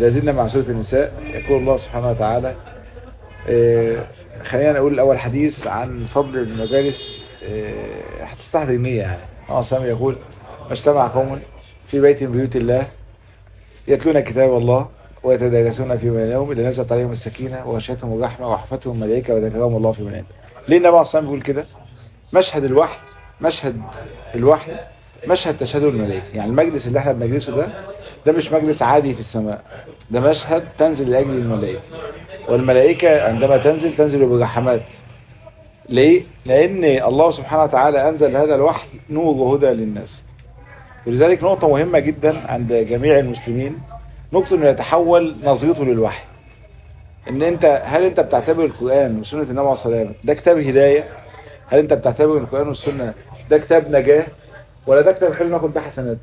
لازلنا مع سورة النساء يقول الله سبحانه وتعالى آه، خلينا نقول الأول حديث عن فضل المجالس آه، هتستحضر النية يعني الله سبحانه يقول ما اجتمع قوم في بيت من بيوت الله يتلون كتاب الله ويتدارسون في بينهم إلا نزلت عليهم السكينة وغشيتهم الرحمة وحفتهم الملائكة وذكرهم الله في من عنده ليه النبي عليه الصلاة بيقول كده مشهد الوحي مشهد الوحي مشهد تشهده الملائكة يعني المجلس اللي احنا بنجلسه ده ده مش مجلس عادي في السماء ده مشهد تنزل لأجل الملائكة والملائكة عندما تنزل تنزل برحمات ليه؟ لأن الله سبحانه وتعالى أنزل هذا الوحي نور وهدى للناس ولذلك نقطة مهمة جدا عند جميع المسلمين نقطة انه يتحول نظرته للوحي ان انت هل انت بتعتبر القرآن وسنة النبي عليه الصلاة والسلام ده كتاب هداية هل انت بتعتبر القرآن والسنة ده كتاب نجاة ولا ده كتاب حلو ناخد ده حسنات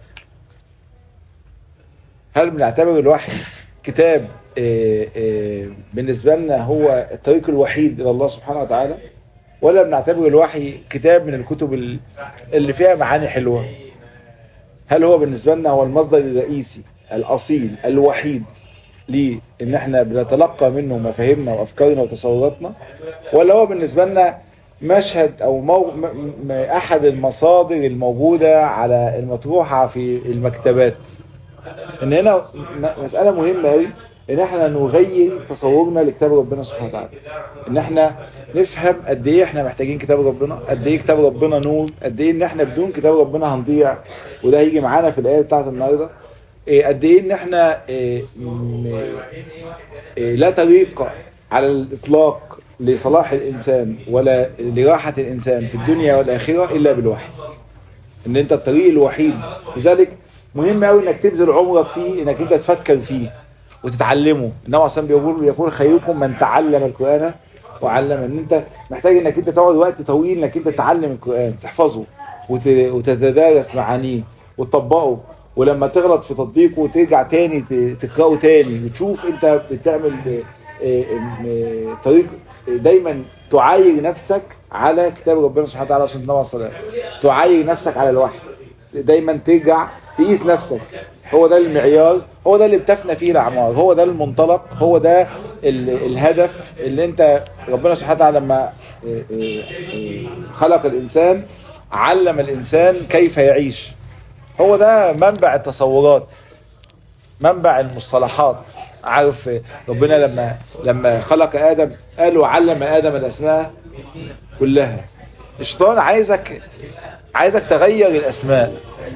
هل بنعتبر الوحي كتاب آه، آه، بالنسبة لنا هو الطريق الوحيد إلى الله سبحانه وتعالى ولا بنعتبر الوحي كتاب من الكتب ال- اللي فيها معاني حلوة هل هو بالنسبة لنا هو المصدر الرئيسي الأصيل الوحيد ليه ان احنا بنتلقى منه مفاهيمنا وافكارنا وتصوراتنا ولا هو بالنسبة لنا مشهد او مو م م احد المصادر الموجودة على المطروحة في المكتبات ان هنا م- مسألة مهمة قوي ان احنا نغير تصورنا لكتاب ربنا سبحانه وتعالى ان احنا نفهم قد ايه احنا محتاجين كتاب ربنا قد ايه كتاب ربنا نور قد ايه ان احنا بدون كتاب ربنا هنضيع وده هيجي معانا في الايه بتاعت النهارده إيه قد ايه ان احنا إيه م- إيه لا طريق على الاطلاق لصلاح الانسان ولا لراحة الانسان في الدنيا والاخرة الا بالوحي ان انت الطريق الوحيد لذلك مهم قوي انك تبذل عمرك فيه انك انت تفكر فيه وتتعلمه النبي اصلا بيقول بيقول خيركم من تعلم القران وعلم ان انت محتاج انك انت تقعد وقت طويل انك انت تتعلم القران تحفظه وت- وتتدارس معانيه وتطبقه ولما تغلط في تطبيقه وترجع تاني ت- تقراه تاني وتشوف انت بتعمل آه، آه، طريق دايما تعاير نفسك على كتاب ربنا سبحانه وتعالى عشان النبي صلى الله عليه وسلم تعاير نفسك على الوحي دايما ترجع تقيس نفسك هو ده المعيار هو ده اللي بتفنى فيه الاعمار هو ده المنطلق هو ده ال- الهدف اللي انت ربنا سبحانه وتعالى لما اه، اه، اه، خلق الانسان علم الانسان كيف يعيش هو ده منبع التصورات منبع المصطلحات عارف ربنا لما لما خلق ادم قال وعلم ادم الاسماء كلها الشيطان عايزك عايزك تغير الاسماء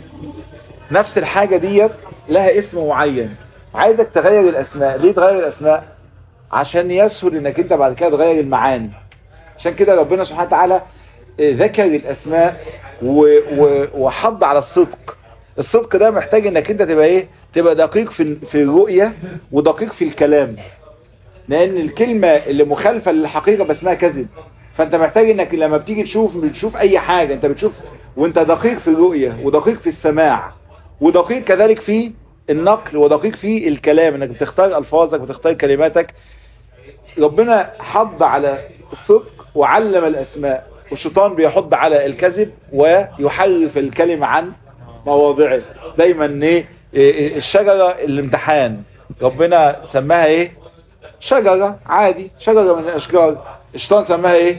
نفس الحاجة ديت لها اسم معين عايزك تغير الاسماء ليه تغير الاسماء عشان يسهل انك انت بعد كده تغير المعاني عشان كده ربنا سبحانه وتعالى آه، ذكر الاسماء و- و- وحض على الصدق الصدق ده محتاج انك انت تبقى ايه تبقى دقيق في في الرؤية ودقيق في الكلام لان الكلمة اللي مخالفة للحقيقة بس اسمها كذب فانت محتاج انك لما بتيجي تشوف بتشوف اي حاجة انت بتشوف وانت دقيق في الرؤية ودقيق في السماع ودقيق كذلك في النقل ودقيق في الكلام انك بتختار الفاظك وتختار كلماتك ربنا حض على الصدق وعلم الاسماء والشيطان بيحض على الكذب ويحرف الكلمة عن مواضعه دايما ايه إيه الشجرة الامتحان ربنا سماها ايه شجرة عادي شجرة من الاشجار الشيطان سماها ايه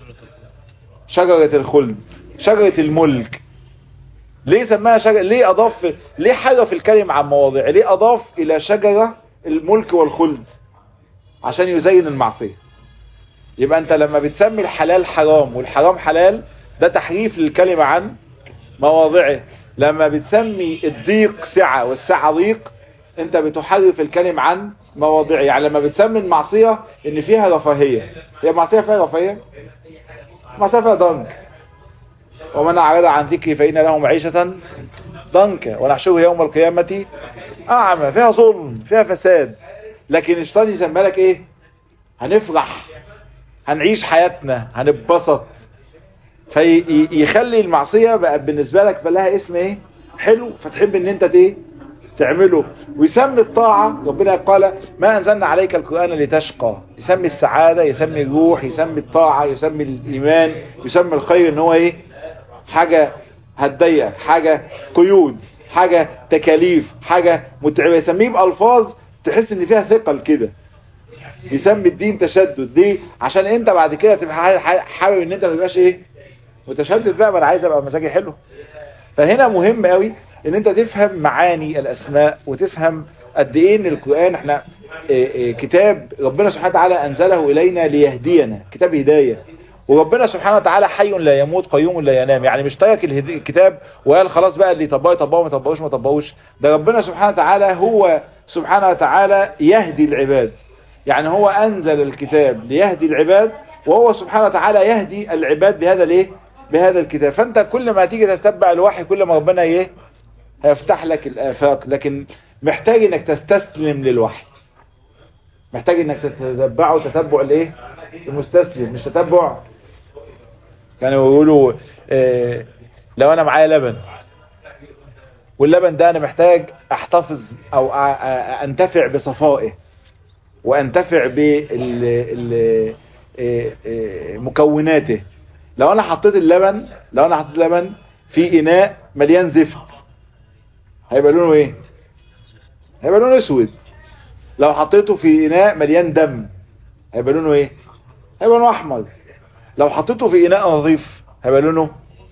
شجرة الخلد شجرة الملك ليه سماها شجرة ليه اضاف ليه حرف الكلمة عن مواضعه ليه اضاف الى شجرة الملك والخلد عشان يزين المعصية يبقى انت لما بتسمي الحلال حرام والحرام حلال ده تحريف للكلمة عن مواضعه لما بتسمي الضيق سعة والسعة ضيق انت بتحرف الكلم عن مواضعه يعني لما بتسمي المعصية ان فيها رفاهية هي المعصية فيها رفاهية المعصية فيها ضنك ومن أعرض عن ذكري فإن له معيشة ضنكا ونحشره يوم القيامة أعمى فيها ظلم فيها فساد لكن الشيطان يسمى لك ايه هنفرح هنعيش حياتنا هنتبسط فيخلي المعصية بقى بالنسبة لك بقى لها اسم ايه حلو فتحب ان انت ايه تعمله ويسمي الطاعة ربنا قال ما انزلنا عليك القرآن لتشقى يسمي السعادة يسمي الروح يسمي الطاعة يسمي الايمان يسمي الخير ان هو ايه حاجة هتضايقك حاجة قيود حاجة تكاليف حاجة متعبة يسميه بألفاظ تحس ان فيها ثقل كده يسمي الدين تشدد ليه عشان انت بعد كده تبقى حابب ان انت ما تبقاش ايه متشدد بقى انا عايز ابقى مزاجي حلو فهنا مهم قوي ان انت تفهم معاني الاسماء وتفهم قد ايه ان القرآن احنا إيه إيه كتاب ربنا سبحانه وتعالى انزله الينا ليهدينا كتاب هداية وربنا سبحانه وتعالى حي لا يموت قيوم لا ينام يعني مش ترك الكتاب وقال خلاص بقى اللي يطبقه يطبقه ما يطبقوش ما يطبقوش ده ربنا سبحانه وتعالى هو سبحانه وتعالى يهدي العباد يعني هو انزل الكتاب ليهدي العباد وهو سبحانه وتعالى يهدي العباد بهذا الايه بهذا الكتاب فانت كل ما تيجي تتبع الوحي كل ما ربنا ايه هيفتح لك الافاق لكن محتاج انك تستسلم للوحي محتاج انك تتبعه تتبع الايه المستسلم مش تتبع كانوا يقولوا إيه لو انا معايا لبن واللبن ده انا محتاج احتفظ او انتفع بصفائه وانتفع بمكوناته لو انا حطيت اللبن لو انا حطيت اللبن في اناء مليان زفت هيبقى لونه ايه هيبقى لونه اسود لو حطيته في اناء مليان دم هيبقى لونه ايه هيبقى لونه احمر لو حطيته في اناء نظيف هيبقى لونه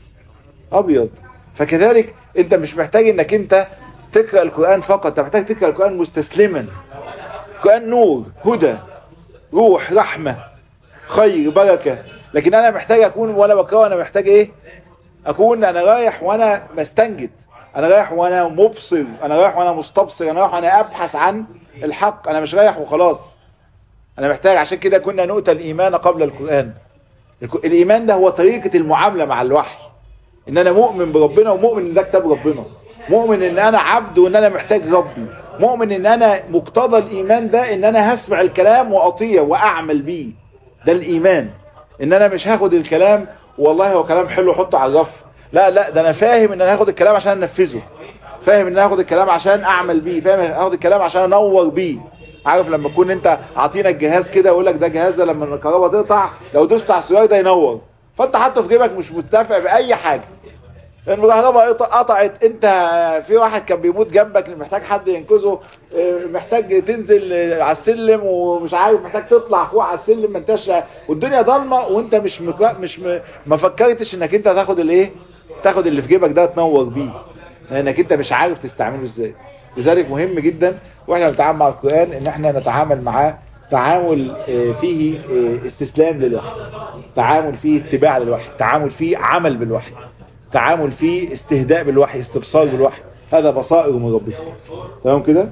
ابيض فكذلك انت مش محتاج انك انت تقرأ القرآن فقط انت محتاج تقرأ القرآن مستسلما القرآن نور هدى روح رحمة خير بركة لكن انا محتاج اكون وانا بقرأ انا محتاج ايه اكون انا رايح وانا بستنجد انا رايح وانا مبصر انا رايح وانا مستبصر انا رايح وانا ابحث عن الحق انا مش رايح وخلاص انا محتاج عشان كده كنا نؤتى الايمان قبل القرآن الايمان ده هو طريقة المعاملة مع الوحي ان انا مؤمن بربنا ومؤمن ان ده كتاب ربنا مؤمن ان انا عبد وان انا محتاج ربي مؤمن ان انا مقتضى الايمان ده ان انا هسمع الكلام واطيع واعمل بيه ده الايمان ان انا مش هاخد الكلام والله هو كلام حلو احطه على الرف لا لا ده انا فاهم ان انا هاخد الكلام عشان انفذه فاهم ان انا هاخد الكلام عشان اعمل بيه فاهم هاخد الكلام عشان انور بيه عارف لما تكون انت عاطينا الجهاز كده يقول لك ده جهاز ده لما الكهرباء تقطع لو دوست على السواق ده ينور فانت حاطه في جيبك مش متفق باي حاجه الكهرباء قطعت انت في واحد كان بيموت جنبك محتاج حد ينقذه محتاج تنزل على السلم ومش عارف محتاج تطلع فوق على السلم ما انتش والدنيا ضلمه وانت مش مك... مش م... ما فكرتش انك انت تاخد الايه تاخد اللي في جيبك ده تنور بيه لانك انت مش عارف تستعمله ازاي لذلك مهم جدا واحنا بنتعامل مع القران ان احنا نتعامل معاه تعامل فيه استسلام للوحي تعامل فيه اتباع للوحي تعامل فيه عمل بالوحي تعامل فيه استهداء بالوحي استبصار بالوحي هذا بصائر من ربنا تمام كده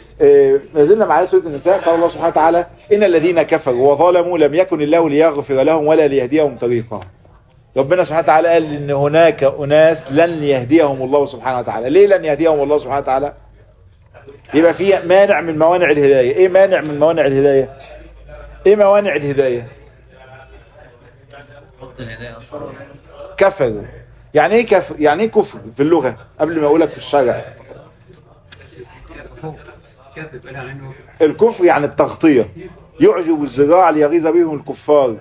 ما زلنا معايا سوره النساء قال الله سبحانه وتعالى ان الذين كفروا وظلموا لم يكن الله ليغفر لهم ولا ليهديهم طريقا ربنا سبحانه وتعالى قال ان هناك اناس لن يهديهم الله سبحانه وتعالى ليه لن يهديهم الله سبحانه وتعالى يبقى في مانع من موانع الهدايه ايه مانع من موانع الهدايه ايه موانع الهدايه كفروا يعني ايه كفر يعني ايه كفر في اللغة قبل ما اقولك في الشرع الكفر يعني التغطية يعجب الزراع ليغيظ بهم الكفار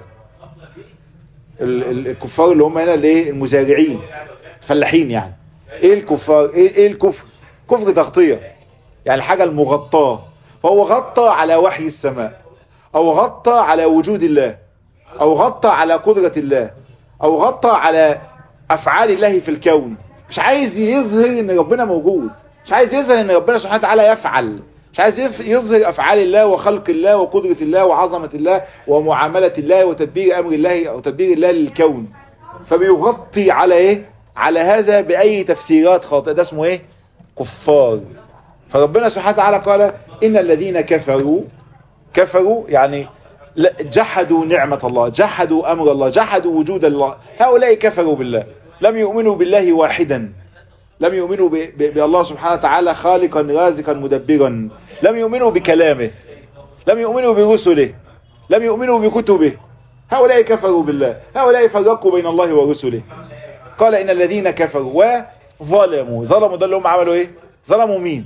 الكفار اللي هم هنا الايه المزارعين فلاحين يعني ايه الكفار ايه, إيه الكفر كفر تغطية يعني الحاجة المغطاة فهو غطى على وحي السماء او غطى على وجود الله او غطى على قدرة الله او غطى على افعال الله في الكون مش عايز يظهر ان ربنا موجود مش عايز يظهر ان ربنا سبحانه وتعالى يفعل مش عايز يظهر افعال الله وخلق الله وقدرة الله وعظمة الله ومعاملة الله وتدبير امر الله او تدبير الله للكون فبيغطي على ايه على هذا باي تفسيرات خاطئة ده اسمه ايه كفار فربنا سبحانه وتعالى قال ان الذين كفروا كفروا يعني جحدوا نعمة الله جحدوا أمر الله جحدوا وجود الله هؤلاء كفروا بالله لم يؤمنوا بالله واحدا لم يؤمنوا بالله سبحانه وتعالى خالقا رازقا مدبرا لم يؤمنوا بكلامه لم يؤمنوا برسله لم يؤمنوا بكتبه هؤلاء كفروا بالله هؤلاء فرقوا بين الله ورسله قال إن الذين كفروا وظلموا ظلموا ده اللي هم عملوا ايه ظلموا مين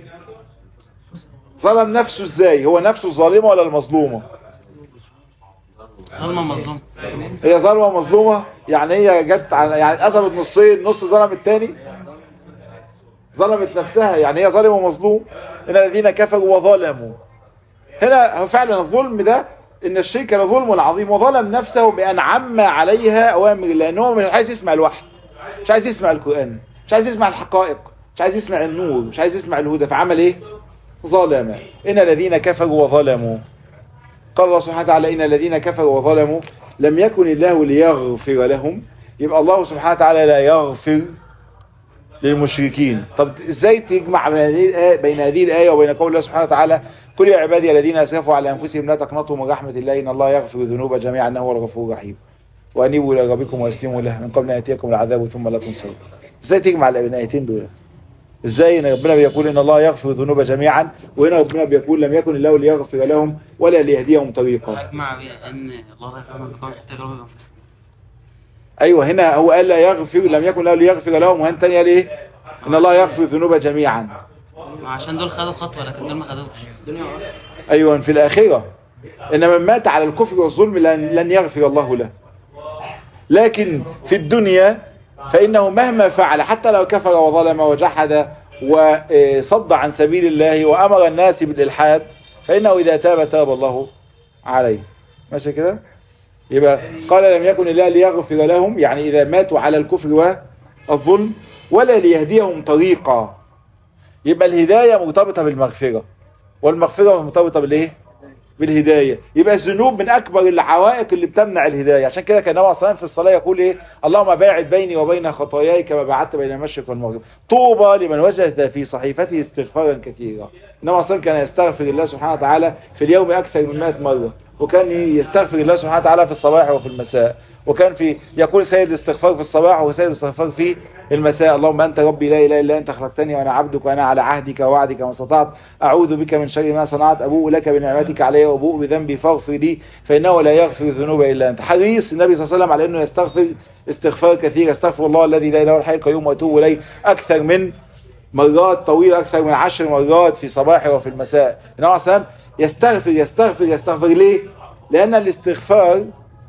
ظلم نفسه ازاي هو نفسه الظالمة ولا المظلومة ظلمة مظلوم هي ظلمة مظلومة يعني هي جت على يعني قسمت نصين نص ظلم التاني ظلمت نفسها يعني هي ظالم ومظلوم ان الذين كفروا وظلموا هنا هو فعلا الظلم ده ان الشرك لظلم عظيم وظلم نفسه بان عم عليها اوامر الله ان هو مش عايز يسمع الوحي مش عايز يسمع القران مش عايز يسمع الحقائق مش عايز يسمع النور مش عايز يسمع الهدى فعمل ايه ظلم ان الذين كفروا وظلموا قال الله سبحانه وتعالى ان الذين كفروا وظلموا لم يكن الله ليغفر لهم يبقى الله سبحانه وتعالى لا يغفر للمشركين طب ازاي تجمع بين هذه الآية, بين هذه الآية وبين قول الله سبحانه وتعالى كل يا عبادي الذين اسرفوا على انفسهم لا تقنطوا من رحمة الله ان الله يغفر الذنوب جميعا انه هو الغفور الرحيم وانيبوا الى ربكم واسلموا له من قبل ان ياتيكم العذاب ثم لا تنصروا ازاي تجمع بين الايتين دول ازاي ان ربنا بيقول ان الله يغفر الذنوب جميعا وهنا ربنا بيقول لم يكن الله ليغفر لهم ولا ليهديهم طريقا اجمع بها ان الله لا يفهم بقول حتى يجربوا انفسهم ايوه هنا هو قال لا يغفر لم يكن الله ليغفر لهم وهنا تاني قال ايه ان الله يغفر الذنوب جميعا عشان دول خدوا خطوه لكن دول ما خدوش الدنيا واحدة. ايوه في الاخره ان من مات على الكفر والظلم لن, لن يغفر الله له لكن في الدنيا فانه مهما فعل حتى لو كفر وظلم وجحد وصد عن سبيل الله وامر الناس بالالحاد فانه اذا تاب تاب الله عليه ماشي كده يبقى قال لم يكن الله ليغفر لهم يعني اذا ماتوا على الكفر والظلم ولا ليهديهم طريقا يبقى الهداية مرتبطة بالمغفرة والمغفرة مرتبطة بالايه بالهداية يبقى الذنوب من اكبر العوائق اللي بتمنع الهداية عشان كده كان النبي صلى في الصلاة يقول ايه اللهم باعد بيني وبين خطاياي كما بعدت بين المشرق والمغرب طوبى لمن وجد في صحيفته استغفارا كثيرا النبي صلى كان يستغفر الله سبحانه وتعالى في اليوم اكثر من 100 مرة وكان يستغفر الله سبحانه وتعالى في الصباح وفي المساء وكان في يقول سيد الاستغفار في الصباح وسيد الاستغفار في المساء اللهم أنت ربي لا إله إلا أنت خلقتني وأنا عبدك وأنا على عهدك ووعدك ما استطعت أعوذ بك من شر ما صنعت أبوء لك بنعمتك علي وأبوء بذنبي فاغفر لي فإنه لا يغفر الذنوب إلا أنت حريص النبي صلى الله عليه وسلم على أنه يستغفر استغفار كثير استغفر الله الذي لا إله إلا الحي القيوم وأتوب إليه أكثر من مرات طويلة أكثر من عشر مرات في صباحه وفي المساء النبي صلى الله عليه وسلم يستغفر يستغفر يستغفر ليه؟ لأن الاستغفار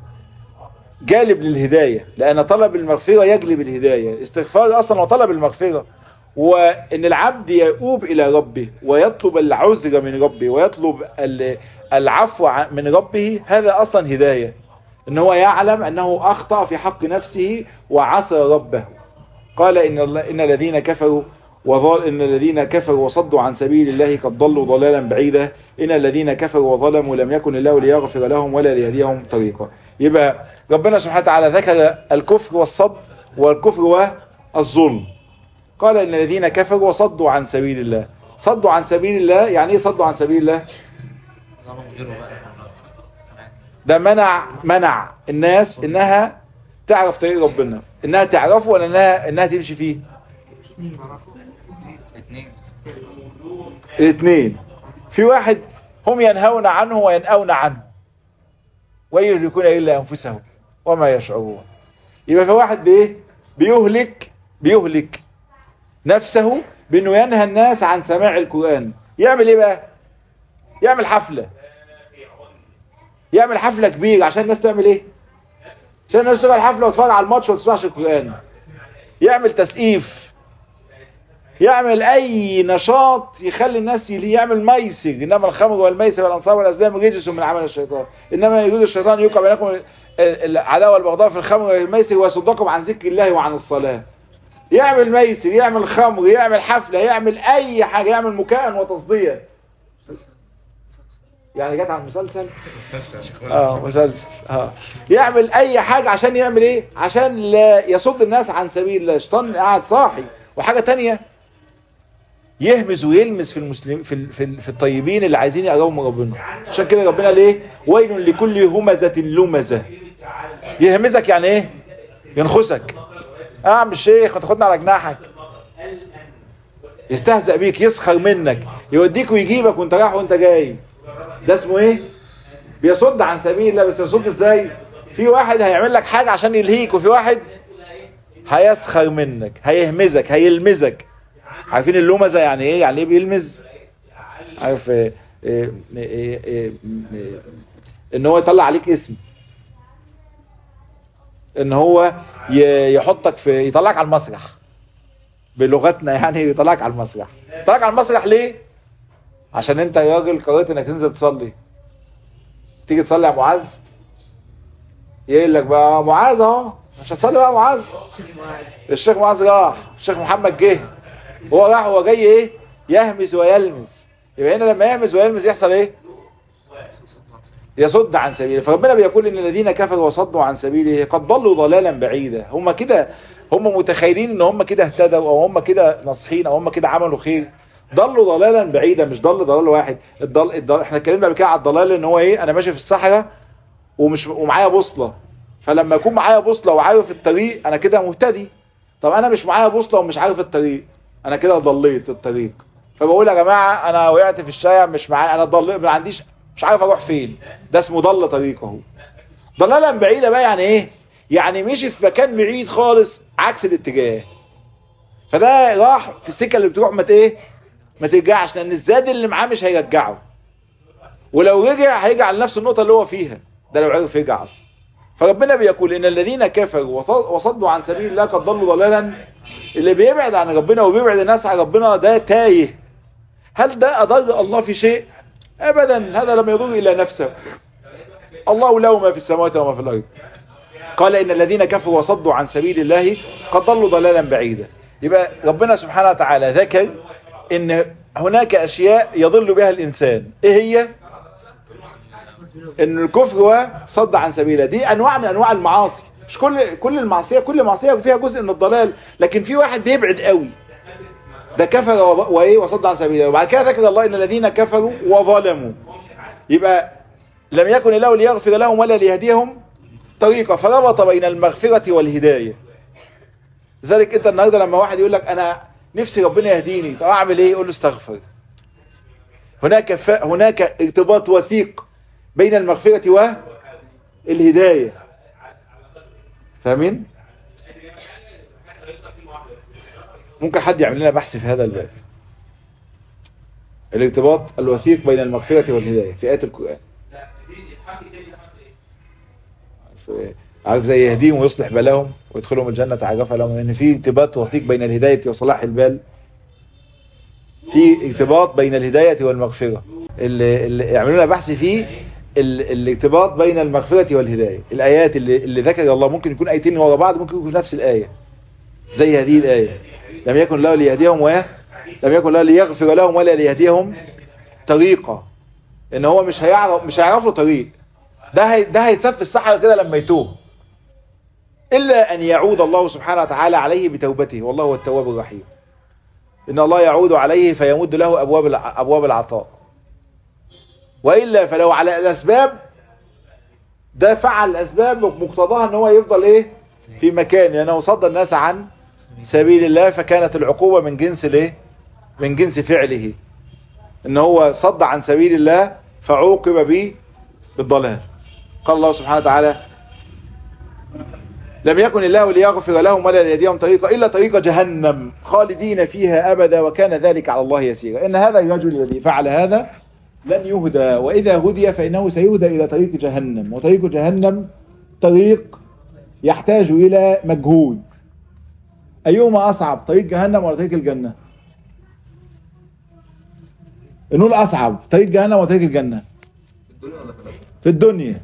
جالب للهداية لأن طلب المغفرة يجلب الهداية الاستغفار أصلا وطلب المغفرة وأن العبد يؤوب إلى ربه ويطلب العذر من ربه ويطلب العفو من ربه هذا أصلا هداية أن هو يعلم أنه أخطأ في حق نفسه وعصى ربه قال إن, الله إن الذين كفروا وظل إن الذين كفروا وصدوا عن سبيل الله قد ضلوا ضلالا بعيدا إن الذين كفروا وظلموا لم يكن الله ليغفر لهم ولا ليهديهم طريقا يبقى ربنا سبحانه وتعالى ذكر الكفر والصد والكفر والظلم قال إن الذين كفروا وصدوا عن سبيل الله صدوا عن سبيل الله يعني ايه صدوا عن سبيل الله ده منع منع الناس انها تعرف طريق ربنا انها تعرفه ولا انها انها تمشي فيه الاثنين في واحد هم ينهون عنه وينأون عنه ويهلكون إلا أنفسهم وما يشعرون يبقى في واحد بايه بيهلك بيهلك نفسه بانه ينهى الناس عن سماع القرآن يعمل ايه بقى يعمل حفلة يعمل حفلة كبيرة عشان الناس تعمل ايه عشان الناس تروح الحفلة وتتفرج على الماتش وما تسمعش القرآن يعمل تسقيف يعمل اي نشاط يخلي الناس يعمل ميسر انما الخمر والميسر والانصاب والازلام رجس من عمل الشيطان انما يريد الشيطان يوقع بينكم العداوه والبغضاء في الخمر والميسر ويصدكم عن ذكر الله وعن الصلاه يعمل ميسر يعمل خمر يعمل حفله يعمل اي حاجه يعمل مكائن وتصديه يعني جت على المسلسل اه مسلسل اه يعمل اي حاجه عشان يعمل ايه عشان لا يصد الناس عن سبيل الله الشيطان قاعد صاحي وحاجه تانية يهمز ويلمس في المسلمين في في, في الطيبين اللي عايزين يقربوا من ربنا عشان كده ربنا قال ايه ويل لكل همزه لمزه يهمزك يعني ايه ينخسك اه عم الشيخ تاخدنا على جناحك يستهزأ بيك يسخر منك يوديك ويجيبك وانت رايح وانت جاي ده اسمه ايه بيصد عن سبيل الله بس يصد ازاي في واحد هيعمل لك حاجة عشان يلهيك وفي واحد هيسخر منك هيهمزك هيلمزك عارفين اللومزة يعني ايه يعني ايه بيلمز عارف إيه إيه إيه إيه إيه ان هو يطلع عليك اسم ان هو يحطك في يطلعك على المسرح بلغتنا يعني يطلعك على المسرح يطلعك على المسرح ليه عشان انت يا راجل قررت انك تنزل تصلي تيجي تصلي يا معاذ يقول لك بقى معاذ اهو مش هتصلي بقى يا معاذ الشيخ معاذ راح الشيخ محمد جه هو راح هو جاي ايه يهمس ويلمس يبقى هنا لما يهمس ويلمس يحصل ايه يصد عن سبيله فربنا بيقول ان الذين كفروا وصدوا عن سبيله قد ضلوا ضلالا بعيدا هم كده هم متخيلين ان هم كده اهتدوا او هم كده ناصحين او هم كده عملوا خير ضلوا ضلالا بعيدا مش ضل ضلال واحد الضل... الضل... احنا اتكلمنا قبل كده على الضلال ان هو ايه انا ماشي في الصحراء ومش ومعايا بوصله فلما يكون معايا بوصله وعارف الطريق انا كده مهتدي طب انا مش معايا بوصله ومش عارف الطريق انا كده ضليت الطريق فبقول يا جماعه انا وقعت في الشارع مش معايا انا ضليت ما عنديش مش عارف اروح فين ده اسمه ضل طريق اهو ضلالا بعيده بقى يعني ايه يعني مشي في مكان بعيد خالص عكس الاتجاه فده راح في السكه اللي بتروح ما ايه ما ترجعش لان الزاد اللي معاه مش هيرجعه ولو رجع هيرجع لنفس النقطه اللي هو فيها ده لو عرف يرجع اصلا فربنا بيقول ان الذين كفروا وصدوا عن سبيل الله قد ضلوا ضلالا اللي بيبعد عن ربنا وبيبعد الناس عن ربنا ده تايه هل ده اضر الله في شيء ابدا هذا لم يضر الا نفسه الله له ما في السماوات وما في الارض قال ان الذين كفروا وصدوا عن سبيل الله قد ضلوا ضلالا بعيدا يبقى ربنا سبحانه وتعالى ذكر ان هناك اشياء يضل بها الانسان ايه هي ان الكفر وصد عن سبيله دي انواع من انواع المعاصي مش كل كل المعصيه كل معصيه فيها جزء من الضلال لكن في واحد بيبعد قوي ده كفر وايه وصد عن سبيله وبعد كده ذكر الله ان الذين كفروا وظلموا يبقى لم يكن الله ليغفر لهم ولا ليهديهم طريقه فربط بين المغفره والهدايه لذلك انت النهارده لما واحد يقول لك انا نفسي ربنا يهديني طب اعمل ايه يقول له استغفر هناك ف... هناك ارتباط وثيق بين المغفرة والهداية فاهمين ممكن حد يعمل لنا بحث في هذا الباب الارتباط الوثيق بين المغفرة والهداية في آيات القرآن عارف زي يهديهم ويصلح بالهم ويدخلهم الجنة عرفها لهم ان في ارتباط وثيق بين الهداية وصلاح البال في ارتباط بين الهداية والمغفرة اللي, اللي يعملوا لنا بحث فيه ال... الارتباط بين المغفرة والهداية الآيات اللي, اللي ذكر الله ممكن يكون آيتين ورا بعض ممكن يكون نفس الآية زي هذه الآية لم يكن له ليهديهم و لم يكن له ليغفر لهم ولا ليهديهم طريقة ان هو مش هيعرف مش هيعرف له طريق ده هي... ده هيتساب في الصحراء كده لما يتوه إلا أن يعود الله سبحانه وتعالى عليه بتوبته والله هو التواب الرحيم إن الله يعود عليه فيمد له أبواب أبواب العطاء وإلا فلو على الأسباب ده فعل الأسباب مقتضاها أن هو يفضل إيه في مكان لأنه يعني صد الناس عن سبيل الله فكانت العقوبة من جنس الإيه من جنس فعله إن هو صد عن سبيل الله فعوقب به بالضلال قال الله سبحانه وتعالى لم يكن الله ليغفر لهم ولا ليهديهم طريقا إلا طريق جهنم خالدين فيها أبدا وكان ذلك على الله يسيرا إن هذا الرجل الذي فعل هذا لن يهدى وإذا هدي فإنه سيهدى إلى طريق جهنم وطريق جهنم طريق يحتاج إلى مجهود أيهما أصعب طريق جهنم ولا طريق الجنة نقول أصعب طريق جهنم ولا طريق الجنة في الدنيا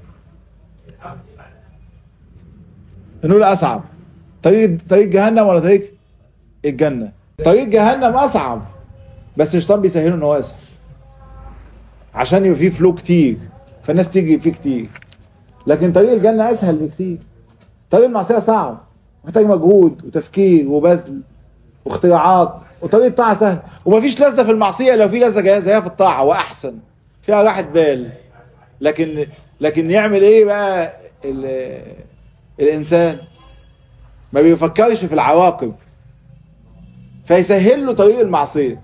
نقول أصعب طريق طريق جهنم ولا طريق الجنة طريق جهنم أصعب بس الشيطان بيسهله إن هو أسهل عشان يبقى فيه فلو كتير فالناس تيجي فيه كتير لكن طريق الجنة أسهل بكتير طريق المعصية صعب محتاج مجهود وتفكير وبذل واختراعات وطريق الطاعة سهل ومفيش لذة في المعصية لو في لذة زيها في الطاعة وأحسن فيها راحة بال لكن لكن يعمل ايه بقى الانسان ما بيفكرش في العواقب فيسهل له طريق المعصية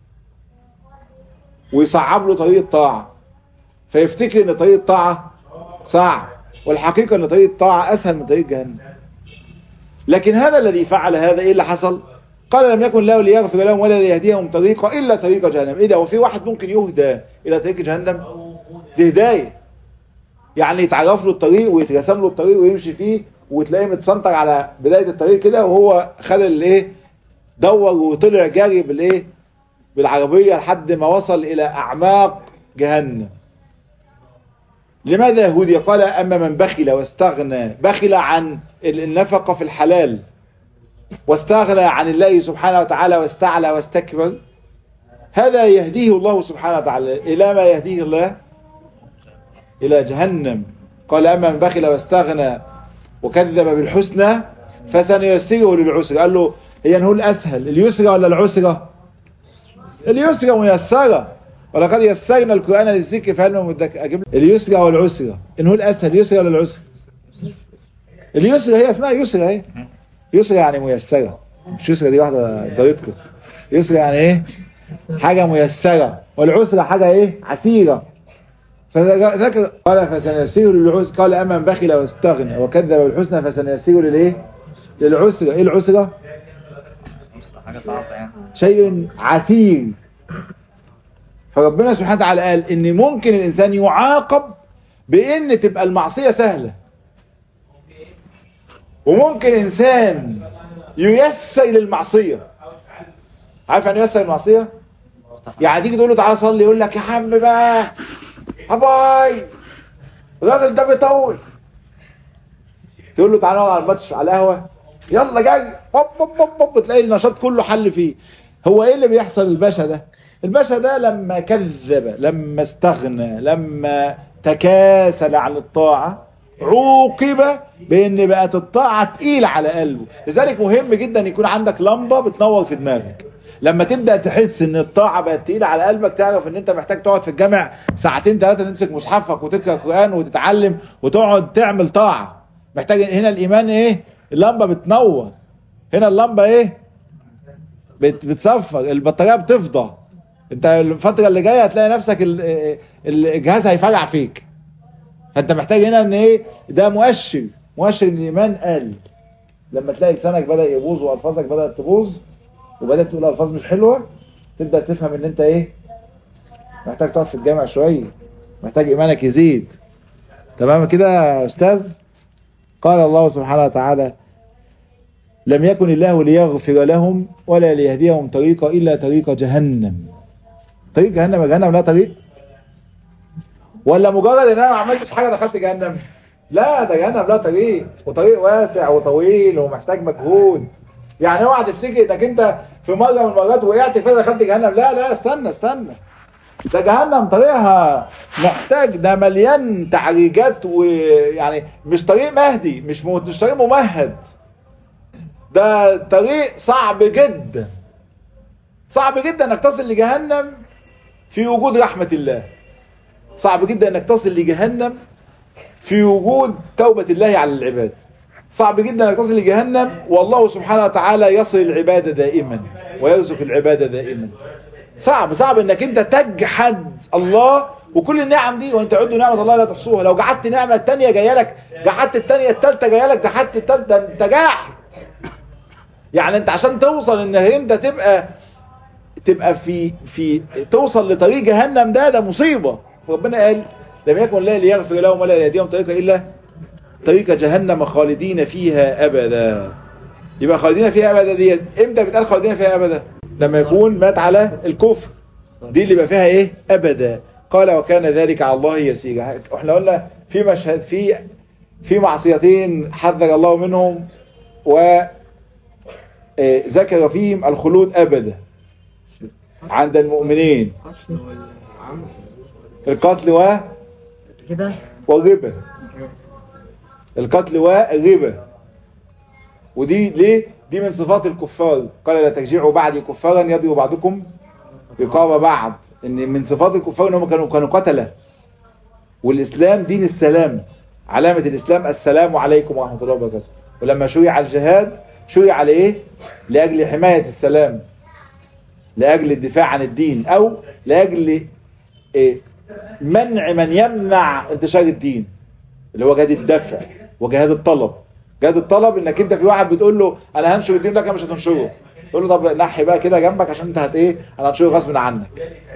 ويصعب له طريق الطاعة فيفتكر ان طريق الطاعة صعب والحقيقة ان طريق الطاعة اسهل من طريق جهنم لكن هذا الذي فعل هذا ايه اللي حصل قال لم يكن له ليغفر لهم ولا ليهديهم طريقا الا طريق جهنم ايه ده وفي واحد ممكن يهدى الى طريق جهنم دي هداية يعني يتعرف له الطريق ويترسم له الطريق ويمشي فيه وتلاقيه متسنطر على بداية الطريق كده وهو خد الايه دور وطلع جاري بالايه بالعربية لحد ما وصل الى اعماق جهنم لماذا يهودي قال اما من بخل واستغنى بخل عن النفقة في الحلال واستغنى عن الله سبحانه وتعالى واستعلى واستكبر هذا يهديه الله سبحانه وتعالى إلى ما يهديه الله إلى جهنم قال أما من بخل واستغنى وكذب بالحسنى فسنيسره للعسر قال له هي نقول أسهل اليسرى ولا العسرى اليسرى ميسرة ولقد يسرنا القرآن للذكر فهل من مدكر أجيب اليسرى والعسرى نقول أسهل اليسرى ولا العسرى اليسرى هي اسمها يسرى اهي يسرى يعني ميسرة مش يسرى دي واحدة جارتكم يسرى يعني ايه حاجة ميسرة والعسرة حاجة ايه عسيرة فذكر قال فسنيسره للعسر قال اما من بخل واستغنى وكذب بالحسنى فسنيسره للايه للعسرة ايه العسرة حاجة صعبة يعني شيء عسير فربنا سبحانه وتعالى قال ان ممكن الانسان يعاقب بان تبقى المعصية سهلة وممكن انسان ييسر للمعصية عارف يعني ييسر للمعصية يعني تيجي تقول له تعالى صلي يقول لك يا عم بقى هباي الراجل ده بيطول تقول له تعالى نقعد على الماتش على القهوه يلا جاي بوب بوب بوب بوب تلاقي النشاط كله حل فيه هو ايه اللي بيحصل الباشا ده الباشا ده لما كذب لما استغنى لما تكاسل عن الطاعة عوقب بان بقت الطاعة تقيلة على قلبه لذلك مهم جدا يكون عندك لمبة بتنور في دماغك لما تبدأ تحس ان الطاعة بقت تقيلة على قلبك تعرف ان انت محتاج تقعد في الجامع ساعتين ثلاثة تمسك مصحفك وتقرأ قرآن وتتعلم وتقعد تعمل طاعة محتاج هنا الايمان ايه اللمبة بتنور هنا اللمبة ايه بت بتصفر البطارية بتفضى انت الفترة اللي جاية هتلاقي نفسك ال- الجهاز هيفرع فيك فانت محتاج هنا ان ايه ده مؤشر مؤشر ان الايمان قل لما تلاقي لسانك بدأ يبوظ والفاظك بدأت تبوظ وبدأت تقول الفاظ مش حلوة تبدأ تفهم ان انت ايه محتاج تقعد في الجامع شوية محتاج ايمانك يزيد تمام كده يا استاذ قال الله سبحانه وتعالى لم يكن الله ليغفر لهم ولا ليهديهم طريقا إلا طريق جهنم طريق جهنم جهنم لا طريق ولا مجرد ان انا ما عملتش حاجة دخلت جهنم لا ده جهنم لا طريق وطريق واسع وطويل ومحتاج مجهود يعني اوعى تفتكر انك انت في مرة من المرات وقعت كده دخلت جهنم لا لا استنى استنى ده جهنم طريقها محتاج ده مليان تعريجات ويعني مش طريق مهدي مش م- مش طريق ممهد ده طريق صعب جدا صعب جدا انك تصل لجهنم في وجود رحمة الله صعب جدا انك تصل لجهنم في وجود توبة الله على العباد صعب جدا انك تصل لجهنم والله سبحانه وتعالى يصل العبادة دائما ويرزق العبادة دائما صعب صعب انك انت تجحد الله وكل النعم دي وانت عدوا نعمة الله لا تحصوها لو جحدت نعمة التانية جاية لك جحدت التانية التالتة جاية لك جحدت التالتة انت جاحد يعني انت عشان توصل ان انت تبقى تبقى في في توصل لطريق جهنم ده ده مصيبة ربنا قال لم يكن الله ليغفر لهم ولا ليهديهم طريقا الا طريق جهنم خالدين فيها ابدا يبقى خالدين فيها ابدا دي امتى بتقال خالدين فيها ابدا لما يكون مات على الكفر دي اللي بقى فيها ايه ابدا قال وكان ذلك على الله يسيرا احنا قلنا في مشهد في في معصيتين حذر الله منهم و آه، ذكر فيهم الخلود ابدا عند المؤمنين القتل و كده والربا القتل والربا ودي ليه دي من صفات الكفار قال لا ترجعوا بعدي كفارا يضرب بعضكم رقاب بعض ان من صفات الكفار انهم كانوا كانوا قتله والاسلام دين السلام علامة الاسلام السلام عليكم ورحمة الله وبركاته ولما شرع الجهاد شرع لايه لاجل حماية السلام لاجل الدفاع عن الدين او لاجل إيه؟ منع من يمنع انتشار الدين اللي هو جهاد الدفع وجهاد الطلب جهاد الطلب انك انت في واحد بتقول له انا هنشر الدين لك مش هتنشره تقول له طب نحي بقى كده جنبك عشان انت هت ايه انا هنشره غصب عنك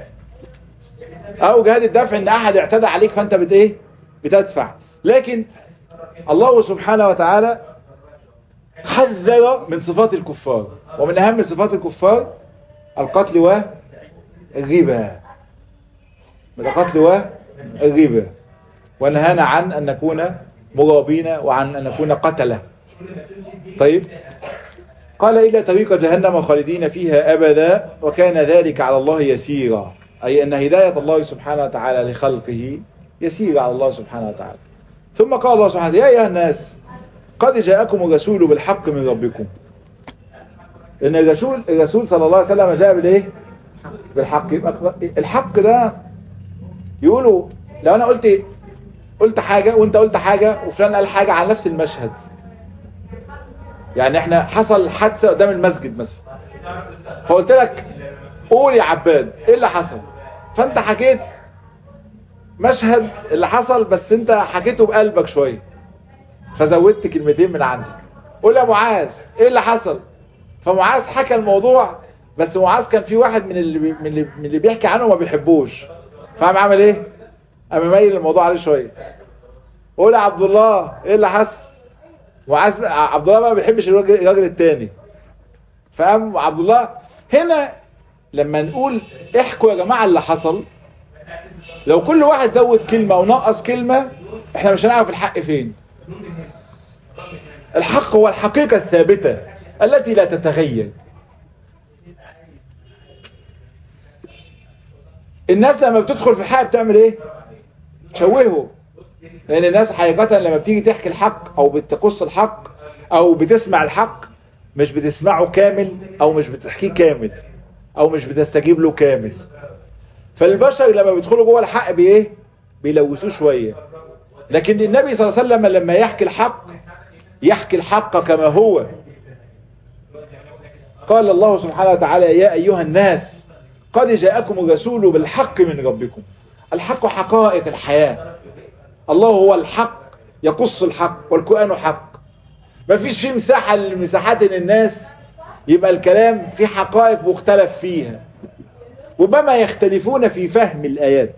او جهاد الدفع ان احد اعتدى عليك فانت بت ايه بتدفع لكن الله سبحانه وتعالى حذر من صفات الكفار ومن أهم صفات الكفار القتل والغيبة من القتل والغيبة ونهانا عن أن نكون مرابين وعن أن نكون قتلة طيب قال إلى طريق جهنم خالدين فيها أبدا وكان ذلك على الله يسيرا أي أن هداية الله سبحانه وتعالى لخلقه يسير على الله سبحانه وتعالى ثم قال الله سبحانه وتعالى يا أيها الناس قد جاءكم الرسول بالحق من ربكم إن الرسول الرسول صلى الله عليه وسلم جاء بالإيه بالحق يبقى الحق ده يقولوا لو أنا قلت قلت حاجة وانت قلت حاجة وفلان قال حاجة عن نفس المشهد يعني احنا حصل حادثة قدام المسجد مثلا فقلت لك قول يا عباد ايه اللي حصل فانت حكيت مشهد اللي حصل بس انت حكيته بقلبك شوية فزودت كلمتين من عندك قول يا معاذ ايه اللي حصل فمعاذ حكى الموضوع بس معاذ كان في واحد من اللي, بي من اللي, من اللي بيحكي عنه ما بيحبوش فقام عمل ايه قام مميل الموضوع عليه شوية قول يا عبد الله ايه اللي حصل معاذ عبد الله ما بيحبش الراجل الراجل التاني فقام عبد الله هنا لما نقول احكوا يا جماعة اللي حصل لو كل واحد زود كلمة ونقص كلمة احنا مش هنعرف الحق فين الحق هو الحقيقة الثابتة التي لا تتغير الناس لما بتدخل في الحق بتعمل ايه تشوهه لان الناس حقيقة لما بتيجي تحكي الحق او بتقص الحق او بتسمع الحق مش بتسمعه كامل او مش بتحكيه كامل او مش بتستجيب له كامل فالبشر لما بيدخلوا جوه الحق بايه بيلوثوه شوية لكن النبي صلى الله عليه وسلم لما يحكي الحق يحكي الحق كما هو قال الله سبحانه وتعالى يا أيها الناس قد جاءكم الرسول بالحق من ربكم الحق حقائق الحياة الله هو الحق يقص الحق والقرآن حق ما فيش فيه مساحة لمساحات الناس يبقى الكلام في حقائق مختلف فيها ربما يختلفون في فهم الآيات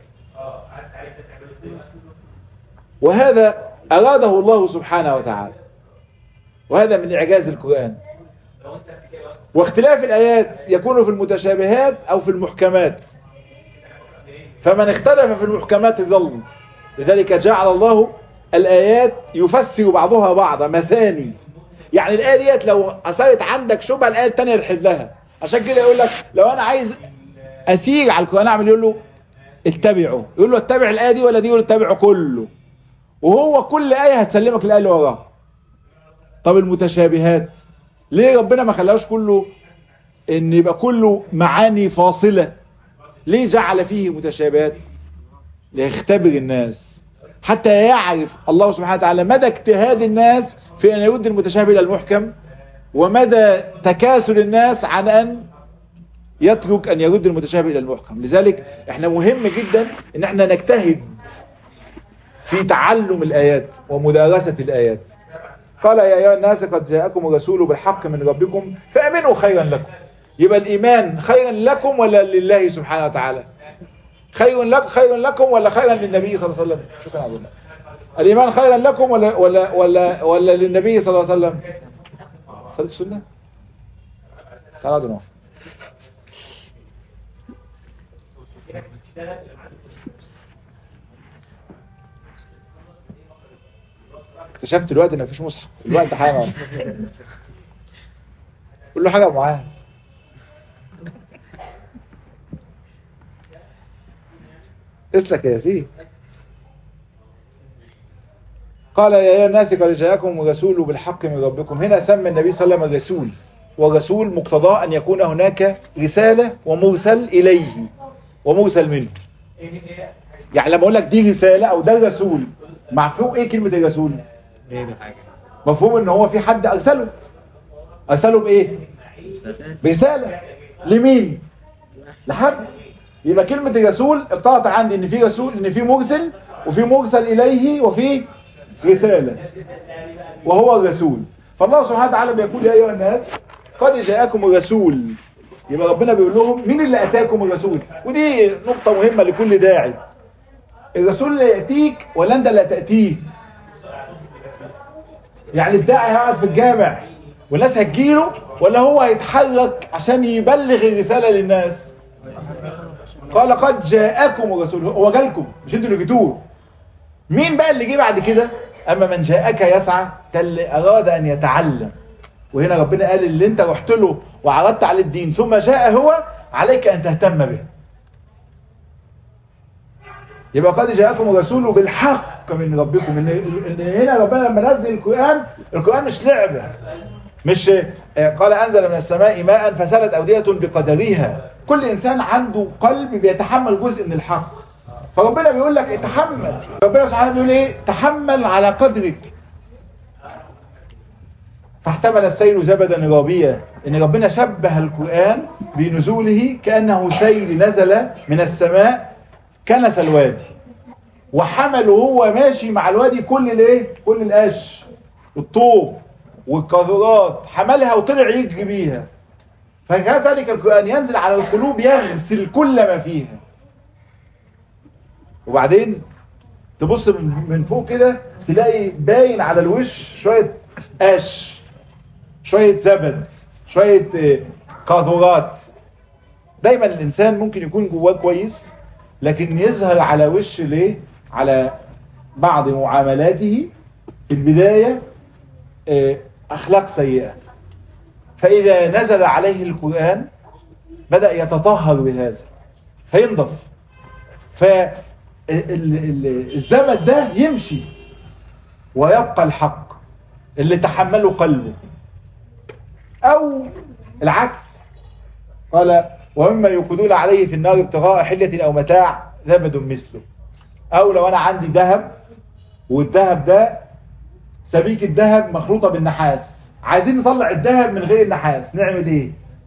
وهذا أراده الله سبحانه وتعالى وهذا من إعجاز القرآن واختلاف الآيات يكون في المتشابهات أو في المحكمات فمن اختلف في المحكمات ضل لذلك جعل الله الآيات يفسر بعضها بعضا مثاني يعني الآية ديت لو أثرت عندك شبهة الآية التانية تحلها عشان كده يقول لك لو أنا عايز أسير على القرآن أعمل يقول له اتبعه يقول له اتبع الآية دي ولا دي يقول له اتبعه كله وهو كل آية هتسلمك الآية اللي وراها طب المتشابهات ليه ربنا ما خلاش كله ان يبقى كله معاني فاصلة ليه جعل فيه متشابهات ليختبر الناس حتى يعرف الله سبحانه وتعالى مدى اجتهاد الناس في ان يرد المتشابه الى المحكم ومدى تكاسل الناس عن ان يترك ان يرد المتشابه الى المحكم لذلك احنا مهم جدا ان احنا نجتهد في تعلم الايات ومدارسة الايات قال يا ايها الناس قد جاءكم الرسول بالحق من ربكم فامنوا خيرا لكم يبقى الايمان خيرا لكم ولا لله سبحانه وتعالى خير لك خير لكم ولا خيرا للنبي صلى الله عليه وسلم شكرا عبد الله الايمان خيرا لكم ولا ولا ولا ولا للنبي صلى الله عليه وسلم صلاه السنه تعالوا نقف اكتشفت دلوقتي ان مفيش مصحف الوقت حاجه كل حاجه معاه اسلك يا سيدي قال يا ايها الناس قد جاءكم رسول بالحق من ربكم هنا سمى النبي صلى الله عليه وسلم رسول والرسول مقتضاه ان يكون هناك رسالة ومرسل اليه ومرسل منه يعني لما اقول لك دي رسالة او ده رسول مفهوم ايه كلمة الرسول مفهوم ان هو في حد ارسله ارسله بايه برسالة لمين لحد يبقى كلمة الرسول اقتطعت عندي ان في رسول ان في مرسل وفي مرسل اليه وفي رسالة وهو الرسول فالله سبحانه وتعالى بيقول يا ايها الناس قد جاءكم الرسول يبقى ربنا بيقول لهم مين اللي اتاكم الرسول ودي نقطة مهمة لكل داعي الرسول اللي يأتيك ولا انت اللي تأتيه يعني الداعي هيقعد في الجامع والناس هتجيله ولا هو هيتحرك عشان يبلغ الرسالة للناس قال قد جاءكم الرسول هو جالكم مش انتوا اللي جيتوه مين بقى اللي جه بعد كده اما من جاءك يسعى ده اللي اراد ان يتعلم وهنا ربنا قال اللي انت رحت له وعرضت على الدين ثم جاء هو عليك ان تهتم به يبقى قد جاءكم الرسول بالحق من ربكم ان ان هنا ربنا لما نزل القران القران مش لعبه مش قال انزل من السماء ماء فسالت اوديه بقدرها كل انسان عنده قلب بيتحمل جزء من الحق فربنا بيقول لك اتحمل ربنا سبحانه بيقول ايه تحمل على قدرك فاحتمل السيل زبدا رابيا ان ربنا شبه القرآن بنزوله كأنه سيل نزل من السماء كنس الوادي وحمله هو ماشي مع الوادي كل الايه كل القش الطوب والقاذورات حملها وطلع يجري بيها فكذلك القرآن ينزل على القلوب يغسل كل ما فيها وبعدين تبص من, من فوق كده تلاقي باين على الوش شوية قش شوية زبد شوية قاذورات دايما الإنسان ممكن يكون جواه كويس لكن يظهر على وش ليه على بعض معاملاته في البداية أخلاق سيئة فإذا نزل عليه القرآن بدأ يتطهر بهذا فينضف فالزمن ده يمشي ويبقى الحق اللي تحمله قلبه او العكس قال ومما يوقدون عليه في النار ابتغاء حلة او متاع زبد مثله او لو انا عندي ذهب والذهب ده سبيك الذهب مخلوطة بالنحاس عايزين نطلع الذهب من غير النحاس نعمل ايه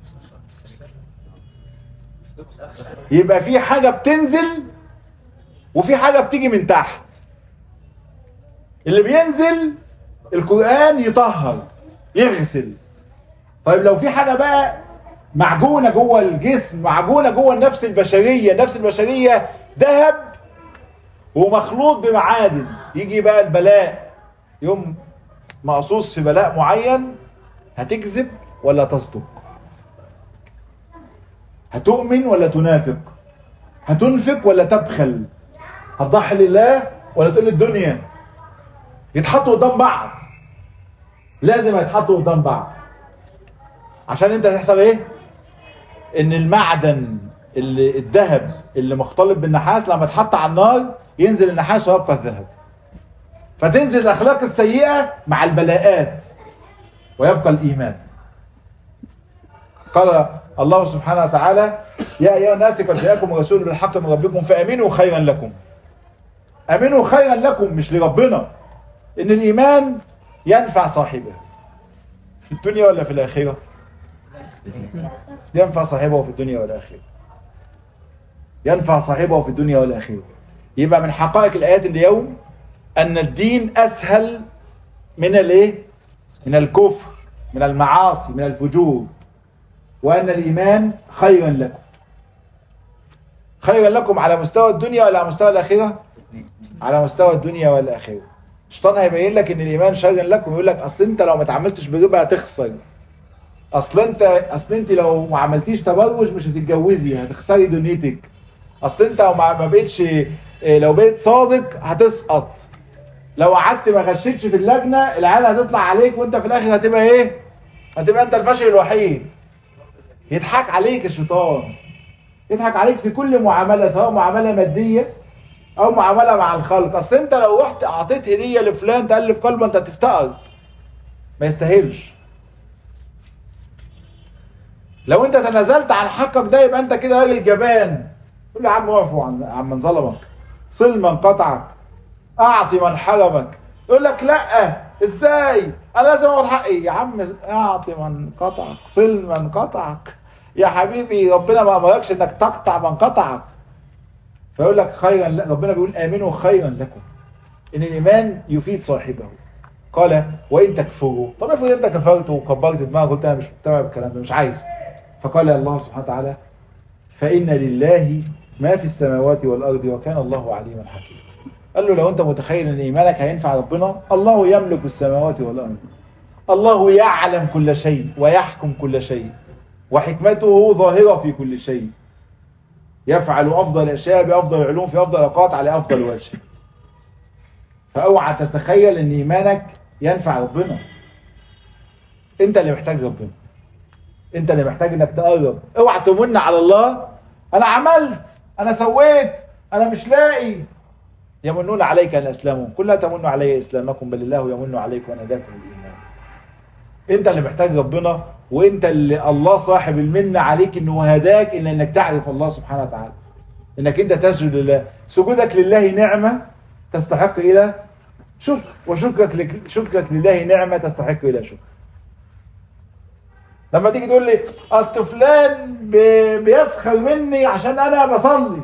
يبقى في حاجة بتنزل وفي حاجة بتيجي من تحت اللي بينزل القرآن يطهر يغسل طيب لو في حاجة بقى معجونة جوه الجسم معجونة جوه النفس البشرية النفس البشرية ذهب ومخلوط بمعادن يجي بقى البلاء يوم مقصوص في بلاء معين هتكذب ولا تصدق هتؤمن ولا تنافق هتنفق ولا تبخل هتضحي لله ولا تقول الدنيا يتحطوا قدام بعض لازم يتحطوا قدام بعض عشان انت تحصل ايه ان المعدن اللي الذهب اللي مختلط بالنحاس لما اتحط على النار ينزل النحاس ويبقى الذهب فتنزل الاخلاق السيئة مع البلاءات ويبقى الايمان قال الله سبحانه وتعالى يا ايها الناس قد جاءكم رسول بالحق من ربكم فامنوا خيرا لكم امنوا خيرا لكم مش لربنا ان الايمان ينفع صاحبه في الدنيا ولا في الاخره ينفع صاحبه في الدنيا والاخره ينفع صاحبه في الدنيا والاخره يبقى من حقائق الايات اليوم ان الدين اسهل من الايه من الكفر من المعاصي من الفجور وان الايمان خيرا لكم خيرا لكم على مستوى الدنيا ولا على مستوى الاخره على مستوى الدنيا والاخره الشيطان هيبين لك ان الايمان شر لكم يقول لك اصل انت لو ما تعاملتش بربا هتخسر اصل انت اصل انت لو ما عملتيش تبرج مش هتتجوزي هتخسري دنيتك اصل انت لو ما بقتش لو بقيت صادق هتسقط لو قعدت ما غشيتش في اللجنه العيال هتطلع عليك وانت في الاخر هتبقى ايه هتبقى انت الفاشل الوحيد يضحك عليك الشيطان يضحك عليك في كل معامله سواء معامله ماديه او معامله مع الخلق اصل انت لو رحت اعطيت هديه لفلان تالف قلبه انت تفتقر ما يستاهلش لو انت تنازلت عن حقك ده يبقى انت كده راجل جبان قول له يا عم اعفو عن عن من ظلمك صل من قطعك اعطي من حرمك يقول لك لا ازاي انا لازم اخد حقي يا عم اعطي من قطعك صل من قطعك يا حبيبي ربنا ما امركش انك تقطع من قطعك فيقول لك خيرا لا ربنا بيقول امنوا خيرا لكم ان الايمان يفيد صاحبه قال وان تكفروا طب افرض انت كفرت وكبرت دماغك قلت انا مش مقتنع بالكلام ده مش عايز فقال الله سبحانه وتعالى فان لله ما في السماوات والارض وكان الله عليما حكيما قال له لو انت متخيل ان ايمانك هينفع ربنا الله يملك السماوات والارض الله يعلم كل شيء ويحكم كل شيء وحكمته ظاهرة في كل شيء يفعل أفضل الأشياء بأفضل العلوم في أفضل الأوقات على أفضل وجه فأوعى تتخيل أن إيمانك ينفع ربنا أنت اللي محتاج ربنا أنت اللي محتاج أنك تقرب اوعى تمن على الله أنا عملت أنا سويت أنا مش لاقي يمنون عليك أن أسلموا كل لا تمنوا علي إسلامكم بل الله يمن عليكم أن هداكم الإيمان أنت اللي محتاج ربنا وأنت اللي الله صاحب المنة عليك أنه هداك إن أنك تعرف الله سبحانه وتعالى أنك أنت تسجد لله سجودك لله نعمة تستحق إلى شكر وشكرك لك شكرك لله نعمة تستحق إلى شكر لما تيجي تقول لي أصل فلان بي- بيسخر مني عشان أنا بصلي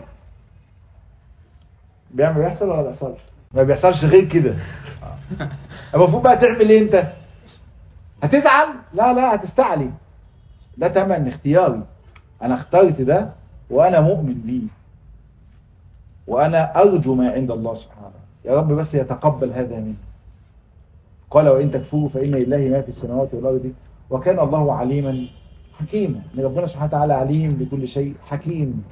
بيعمل بيحصل ولا ما بيحصلش ما بيحصلش غير كده المفروض بقى تعمل ايه انت هتزعل لا لا هتستعلي ده تمن اختياري انا اخترت ده وانا مؤمن بيه وانا ارجو ما عند الله سبحانه وتعالى يا رب بس يتقبل هذا مني قال وان تكفروا فان لله ما في السماوات والارض وكان الله عليما حكيما ان ربنا سبحانه وتعالى عليم بكل شيء حكيم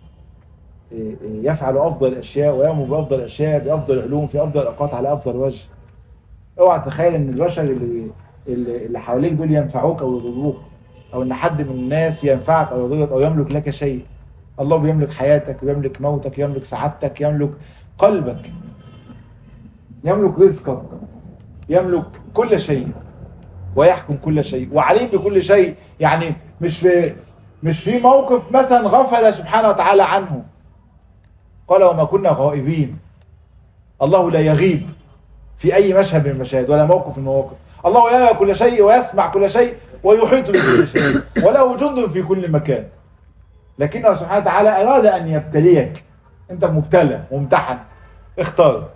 يفعل افضل الاشياء ويامر بافضل الاشياء بافضل العلوم في افضل الاوقات على افضل وجه اوعى تتخيل ان البشر اللي اللي اللي حواليك دول ينفعوك او يضروك او ان حد من الناس ينفعك او يضرك او يملك لك شيء الله بيملك حياتك ويملك موتك يملك سعادتك يملك قلبك يملك رزقك يملك كل شيء ويحكم كل شيء وعليم بكل شيء يعني مش في مش في موقف مثلا غفل سبحانه وتعالى عنه قال وما كنا غائبين الله لا يغيب في أي مشهد من المشاهد ولا موقف من المواقف الله يرى كل شيء ويسمع كل شيء ويحيط بكل شيء وله جند في كل مكان لكنه سبحانه وتعالى أراد أن يبتليك أنت مبتلى ممتحن اختار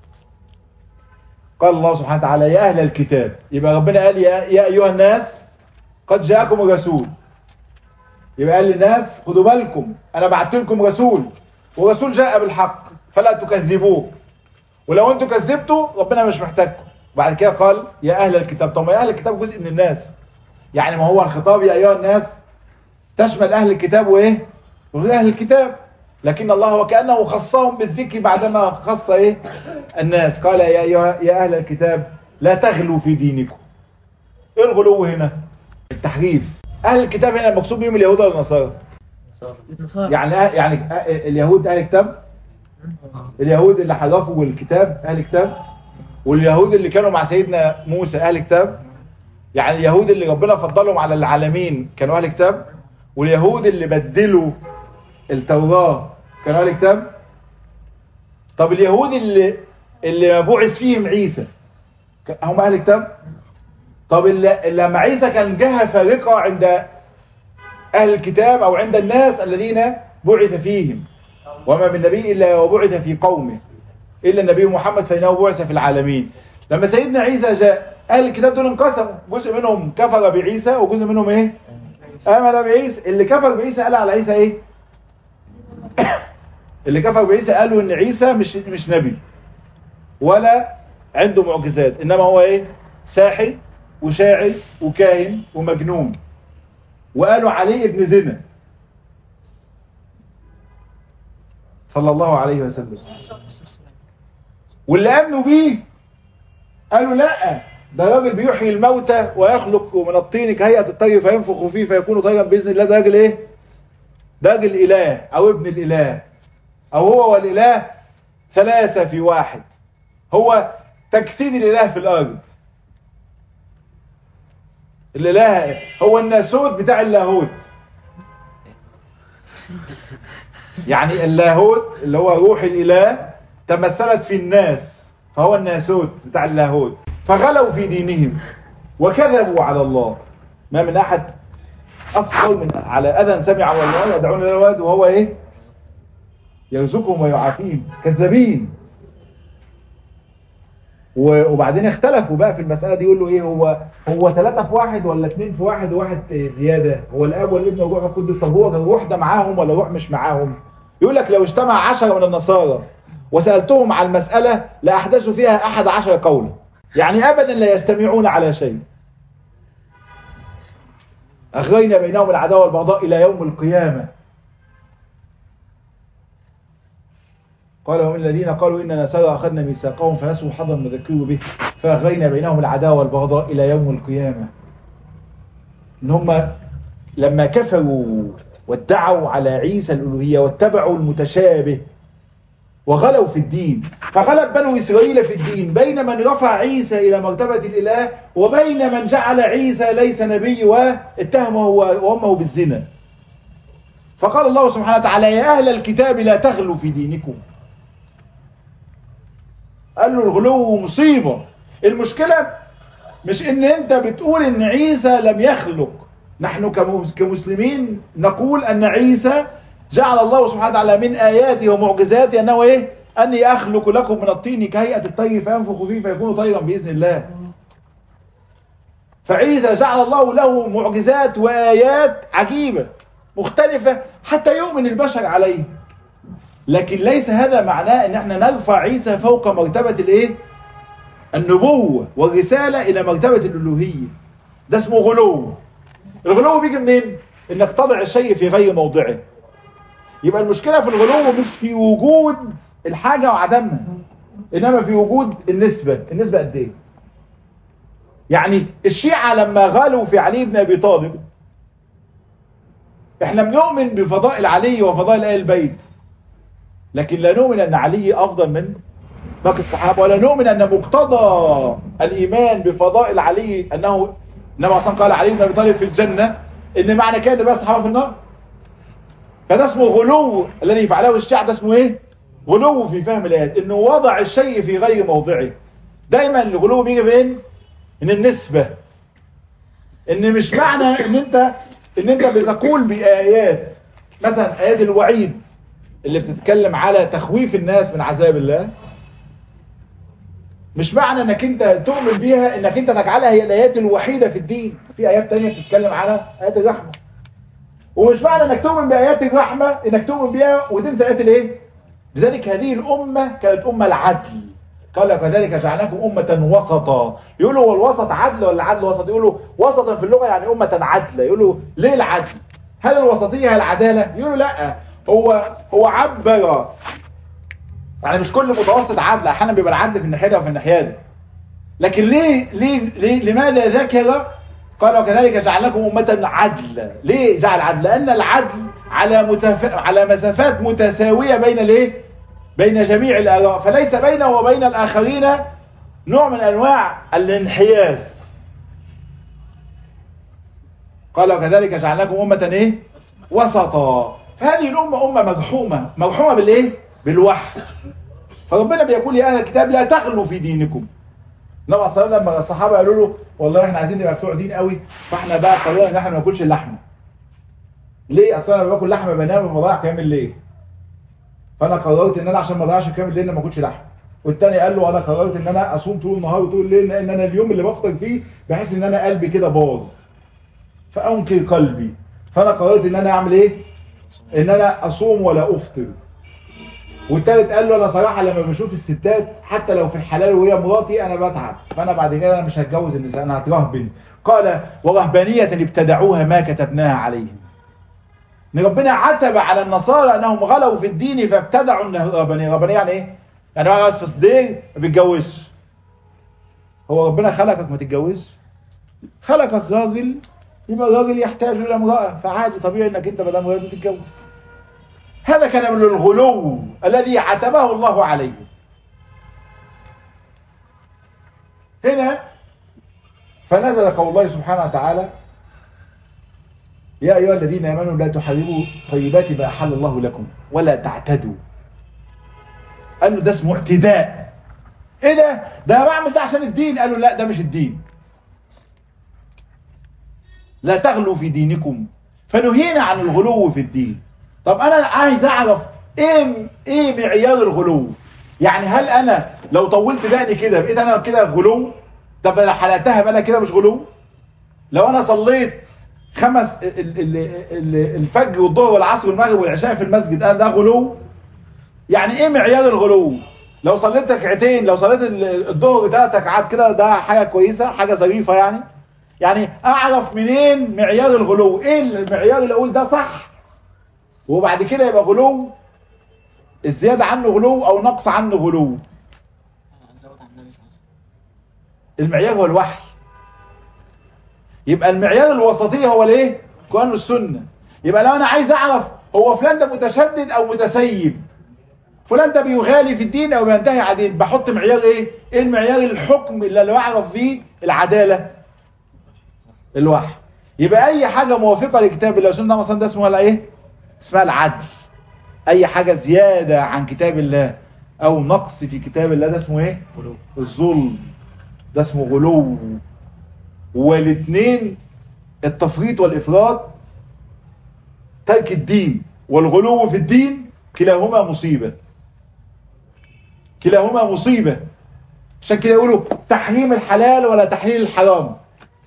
قال الله سبحانه وتعالى يا أهل الكتاب يبقى ربنا قال يا, يا أيها الناس قد جاءكم الرسول يبقى قال للناس خدوا بالكم أنا بعت لكم رسول ورسول جاء بالحق فلا تكذبوه ولو انتوا كذبتوا ربنا مش محتاجكم بعد كده قال يا أهل الكتاب طب ما يا أهل الكتاب جزء من الناس يعني ما هو الخطاب يا أيها الناس تشمل أهل الكتاب وإيه وغير أهل الكتاب لكن الله وكأنه خصهم بالذكر بعدما خص إيه الناس قال يا, أيها يا أهل الكتاب لا تغلوا في دينكم إيه الغلو هنا التحريف أهل الكتاب هنا المقصود بهم اليهود ولا النصارى النصارى يعني يعني اليهود أهل كتاب اليهود اللي حذفوا الكتاب أهل كتاب واليهود اللي كانوا مع سيدنا موسى أهل كتاب يعني اليهود اللي ربنا فضلهم على العالمين كانوا أهل كتاب واليهود اللي بدلوا التوراة كانوا أهل كتاب طب اليهود اللي اللي ما بعث فيهم عيسى ك- هم أهل كتاب طب اللي لما عيسى كان جهة فارقة عند أهل الكتاب أو عند الناس الذين بعث فيهم وما من نبي إلا وبعث في قومه إلا النبي محمد فإنه بعث في العالمين لما سيدنا عيسى جاء أهل الكتاب دول انقسموا جزء منهم كفر بعيسى وجزء منهم إيه آمن بعيسى اللي كفر بعيسى قال على عيسى إيه اللي كفر بعيسى قالوا إن عيسى مش مش نبي ولا عنده معجزات إنما هو إيه ساحر وشاعر وكاهن ومجنون وقالوا عليه ابن زنا صلى الله عليه وسلم واللي امنوا بيه قالوا لا ده راجل بيحيي الموتى ويخلق من الطين كهيئة الطير فينفخ فيه فيكون طيرا بإذن الله ده راجل ايه ده راجل اله او ابن الاله او هو والاله ثلاثة في واحد هو تجسيد الاله في الارض الاله هو الناسوت بتاع اللاهوت يعني اللاهوت اللي هو روح الاله تمثلت في الناس فهو الناسوت بتاع اللاهوت فغلوا في دينهم وكذبوا على الله ما من احد اصل من على اذى سمع والله يدعون الى الواد وهو ايه يرزقهم ويعافيهم كذابين و- وبعدين اختلفوا بقى في المسألة دي يقول له ايه هو هو ثلاثة في واحد ولا اثنين في واحد وواحد زيادة هو الاب والابن والروح القدس طب هو الروح ده معاهم ولا الروح مش معاهم يقول لك لو اجتمع عشرة من النصارى وسألتهم عن المسألة لأحدثوا فيها أحد عشر قولا يعني أبدا لا يجتمعون على شيء أغرينا بينهم العداوة والبغضاء إلى يوم القيامة قال ومن الذين قالوا إننا سرى أخذنا ميثاقهم فنسوا حظا ما ذكروا به فأغرينا بينهم العداوة والبغضاء إلى يوم القيامة إن هم لما كفروا وادعوا على عيسى الألوهية واتبعوا المتشابه وغلوا في الدين فغلب بنو إسرائيل في الدين بين من رفع عيسى إلى مرتبة الإله وبين من جعل عيسى ليس نبي واتهمه وأمه بالزنا فقال الله سبحانه وتعالى يا أهل الكتاب لا تغلوا في دينكم قال له الغلو مصيبة المشكلة مش ان انت بتقول ان عيسى لم يخلق نحن كمسلمين نقول ان عيسى جعل الله سبحانه وتعالى من آياته ومعجزاته أنه إيه أني أخلق لكم من الطين كهيئة الطير فينفخ فيه فيكون طيرا بإذن الله فعيسى جعل الله له معجزات وآيات عجيبة مختلفة حتى يؤمن البشر عليه لكن ليس هذا معناه ان احنا نرفع عيسى فوق مرتبة الايه النبوة والرسالة الى مرتبة الالوهية ده اسمه غلو الغلو بيجي منين انك تضع الشيء في غير موضعه يبقى المشكلة في الغلو مش في وجود الحاجة وعدمها انما في وجود النسبة النسبة قد ايه يعني الشيعة لما غالوا في علي بن ابي طالب احنا بنؤمن بفضائل علي وفضائل آل البيت لكن لا نؤمن ان علي افضل من باقي الصحابة ولا نؤمن ان مقتضى الايمان بفضائل علي انه النبي اصلا قال علي بن ابي طالب في الجنة ان معنى كده ان بقى الصحابة في النار فده اسمه غلو الذي فعله الشيعة ده اسمه ايه غلو في فهم الايات انه وضع الشيء في غير موضعه دايما الغلو بيجي فين من النسبة ان مش معنى ان انت ان انت بتقول بايات مثلا ايات الوعيد اللي بتتكلم على تخويف الناس من عذاب الله مش معنى انك انت تؤمن بيها انك انت تجعلها هي الايات الوحيدة في الدين في ايات تانية بتتكلم على ايات الرحمة ومش معنى انك تؤمن بايات الرحمة انك تؤمن بيها وتنسى ايات الايه لذلك هذه الامة كانت امة العدل قال كذلك جعلناكم أمة وسطا يقولوا هو الوسط عدل ولا عدل وسط يقولوا وسطا في اللغة يعني أمة عدلة يقولوا ليه العدل هل الوسطية هي العدالة يقولوا لا هو هو عبر يعني مش كل متوسط عدل احيانا بيبقى العدل في الناحية وفي الناحية دي لكن ليه ليه, ليه لماذا ذكر قال وكذلك جعلناكم أمة عدل ليه جعل عدل لأن العدل على متف... على مسافات متساوية بين الايه بين جميع الآراء فليس بينه وبين الآخرين نوع من أنواع الانحياز قال وكذلك جعلناكم أمة إيه؟ وسطا فهذه الأمة أمة مجحومة مجحومة بالإيه؟ بالوحي فربنا بيقول يا أهل الكتاب لا تغلوا في دينكم لما صلى لما الصحابة قالوا له والله احنا عايزين نبقى بتوع دين قوي فاحنا بقى قررنا ان احنا ما ناكلش اللحمه ليه اصلا انا باكل لحمه بنام وبضيع كامل الليل فانا قررت ان انا عشان ما اضيعش كامل الليل ما اكلش لحم والتاني قال له انا قررت ان انا اصوم طول النهار وطول الليل لان انا اليوم اللي بفطر فيه بحس ان انا قلبي كده باظ فانكر قلبي فانا قررت ان انا اعمل ايه ان انا اصوم ولا افطر والتالت قال له انا صراحه لما بشوف الستات حتى لو في الحلال وهي مراتي انا بتعب فانا بعد كده انا مش هتجوز النساء انا هترهبن قال ورهبانيه ابتدعوها ما كتبناها عليهم ان ربنا عتب على النصارى انهم غلوا في الدين فابتدعوا الرهبانيه الرهبانيه يعني ايه يعني واحد في صديق ما بيتجوزش هو ربنا خلقك ما تتجوزش خلقك راجل يبقى الراجل يحتاج الى امراه فعادي طبيعي انك انت ما دام راجل تتجوز هذا كان من الغلو الذي عتبه الله عليه هنا فنزل قول الله سبحانه وتعالى يا أيها الذين آمنوا لا تحرموا طيبات ما أحل الله لكم ولا تعتدوا قال له ده اسمه اعتداء ايه ده ده انا بعمل ده عشان الدين قالوا لا ده مش الدين لا تغلوا في دينكم فنهينا عن الغلو في الدين طب انا عايز اعرف ايه ايه معيار الغلو يعني هل انا لو طولت دقني كده بقيت انا كده غلو طب انا حلقتها بقى كده مش غلو لو انا صليت خمس الفجر والظهر والعصر والمغرب والعشاء في المسجد انا ده غلو يعني ايه معيار الغلو لو صليت ركعتين لو صليت الظهر ثلاث ركعات كده ده حاجه كويسه حاجه ظريفه يعني يعني اعرف منين معيار الغلو ايه المعيار اللي اقول ده صح وبعد كده يبقى غلو الزيادة عنه غلو او نقص عنه غلو المعيار هو الوحي يبقى المعيار الوسطية هو الايه القرآن والسنة يبقى لو انا عايز اعرف هو فلان ده متشدد او متسيب فلان ده بيغالي في الدين او بينتهي على الدين بحط معيار ايه ايه المعيار الحكم اللي لو اعرف فيه العدالة الوحي يبقى اي حاجة موافقة لكتاب الله والسنة مثلا ده اسمها ايه اسمها العدل اي حاجة زيادة عن كتاب الله او نقص في كتاب الله ده اسمه ايه الظلم ده اسمه غلو والاثنين التفريط والافراط ترك الدين والغلو في الدين كلاهما مصيبة كلاهما مصيبة عشان كده يقولوا تحريم الحلال ولا تحليل الحرام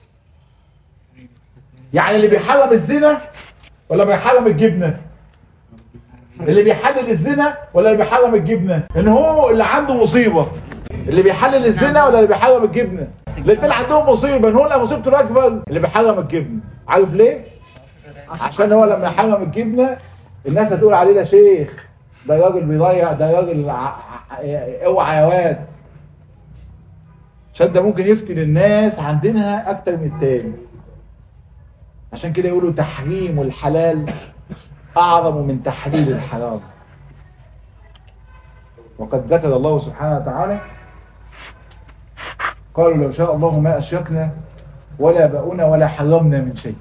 يعني اللي بيحرم الزنا ولا بيحرم الجبنة اللي بيحلل الزنا ولا اللي بيحرم الجبنة ان هو اللي عنده مصيبة اللي بيحلل الزنا ولا اللي بيحرم الجبنة الاثنين عندهم مصيبة ان هو اللي مصيبته الاكبر اللي بيحرم الجبنة عارف ليه عشان هو لما يحرم الجبنة الناس هتقول عليه ده شيخ ده راجل بيضيع ده راجل اوعى يا واد عشان ده ممكن يفتن الناس عن دينها اكتر من التاني عشان كده يقولوا تحريم الحلال اعظم من تحليل الحرام وقد ذكر الله سبحانه وتعالى قالوا لو شاء الله ما اشركنا ولا بأونا ولا حرمنا من شيء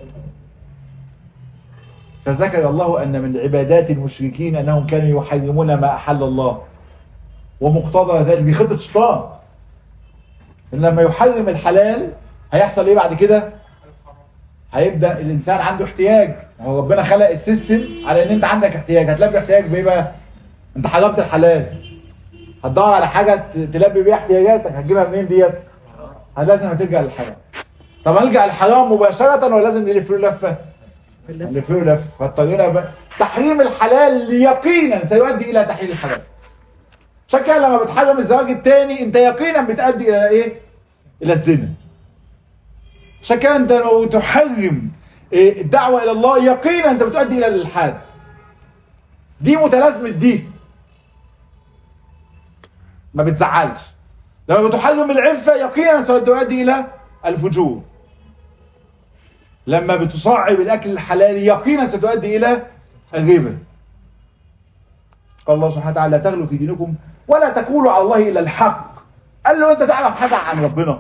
فذكر الله أن من عبادات المشركين أنهم كانوا يحرمون ما أحل الله ومقتضى ذلك بخطة شيطان إن لما يحرم الحلال هيحصل إيه بعد كده هيبدأ الإنسان عنده احتياج هو ربنا خلق السيستم على إن أنت عندك احتياج هتلبي احتياج بإيه بقى أنت حرمت الحلال هتدور على حاجة تلبي بيها احتياجاتك هتجيبها منين ديت لازم هترجع للحرام طب هلجأ الحرام مباشرة ولا لازم نلف له لفة نلف له لفة فاضطرينا بقى تحريم الحلال يقينا سيؤدي الى تحليل الحلال عشان كده لما بتحرم الزواج التاني انت يقينا بتؤدي الى ايه الى الزنا عشان كده انت لو تحرم إيه الدعوة الى الله يقينا انت بتؤدي الى الالحاد دي متلازمة دي ما بتزعلش لما بتحرم العفة يقينا سيؤدي الى الفجور لما بتصعب الاكل الحلالي يقينا ستؤدي الى الغيبة قال الله سبحانه وتعالى لا تغلوا في دينكم ولا تقولوا على الله الا الحق قال له انت تعرف حاجة عن ربنا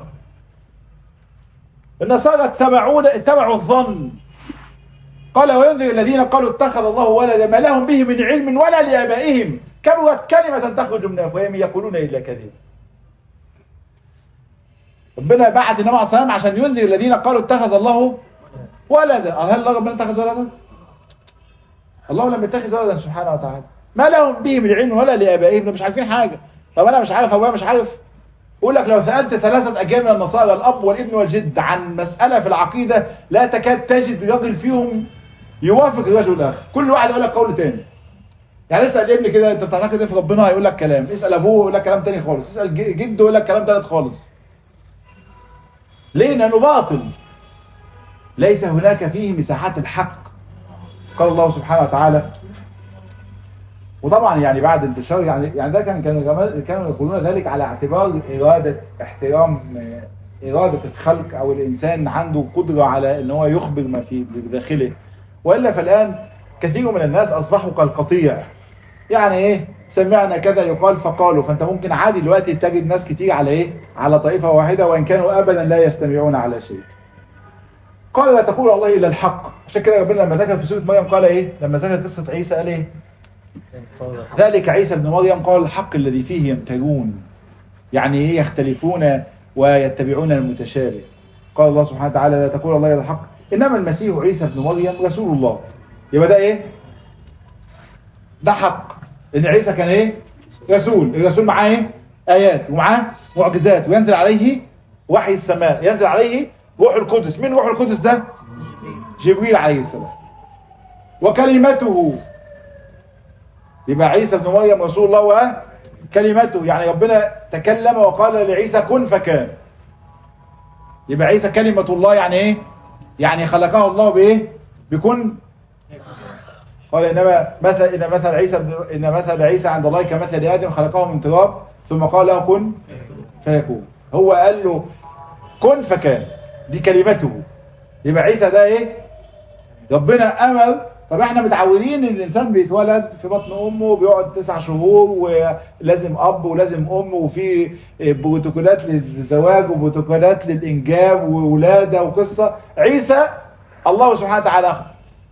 النصارى اتبعون اتبعوا الظن قال وينذر الذين قالوا اتخذ الله ولدا ما لهم به من علم ولا لآبائهم كبرت كلمة تخرج من أفواههم يقولون إلا كذب ربنا بعد النبي عليه الصلاة عشان ينذر الذين قالوا اتخذ الله ولدا هل الله ربنا اتخذ ولدا الله لم يتخذ ولدا سبحانه وتعالى ما لهم به من علم ولا لآبائهم مش عارفين حاجة طب أنا مش عارف أبويا مش عارف يقول لك لو سألت ثلاثة أجيال من النصارى الأب والابن والجد عن مسألة في العقيدة لا تكاد تجد راجل فيهم يوافق الرجل الآخر كل واحد يقول لك قول تاني يعني اسأل ابن كده انت بتعتقد ايه في ربنا هيقول لك كلام اسأل ابوه يقول لك كلام تاني خالص اسأل جده يقول لك كلام تالت خالص ليه لانه باطل ليس هناك فيه مساحات الحق قال الله سبحانه وتعالى وطبعا يعني بعد انتشار يعني يعني ده كان كانوا كانوا يقولون ذلك على اعتبار إرادة احترام إرادة الخلق أو الإنسان عنده قدرة على ان هو يخبر ما في بداخله وإلا فالآن كثير من الناس أصبحوا كالقطيع يعني إيه سمعنا كذا يقال فقالوا فأنت ممكن عادي دلوقتي تجد ناس كتير على إيه على طائفة واحدة وإن كانوا أبدا لا يستمعون على شيء قال لا تقول الله إلا الحق عشان كده ربنا لما ذكر في سورة مريم قال إيه لما ذكر قصة عيسى قال إيه ذلك عيسى ابن مريم قال الحق الذي فيه يمترون يعني ايه يختلفون ويتبعون المتشابه قال الله سبحانه وتعالى لا تقول الله إلا الحق إنما المسيح عيسى ابن مريم رسول الله يبقى ده ايه ده حق ان عيسى كان ايه رسول الرسول معاه ايه ايات ومعاه معجزات وينزل عليه وحي السماء ينزل عليه روح القدس مين روح القدس ده جبريل عليه السلام وكلمته يبقى عيسى ابن مريم رسول الله وكلمته يعني ربنا تكلم وقال لعيسى كن فكان يبقى عيسى كلمة الله يعني ايه يعني خلقه الله بايه بكن قال انما مثل ان مثل عيسى ان مثل عيسى عند الله كمثل ادم خلقه من تراب ثم قال له كن فيكون هو قال له كن فكان دي كلمته يبقى عيسى ده ايه ربنا امر طب احنا متعودين ان الانسان بيتولد في بطن امه وبيقعد تسع شهور ولازم اب ولازم ام وفي بروتوكولات للزواج وبروتوكولات للانجاب وولاده وقصه عيسى الله سبحانه وتعالى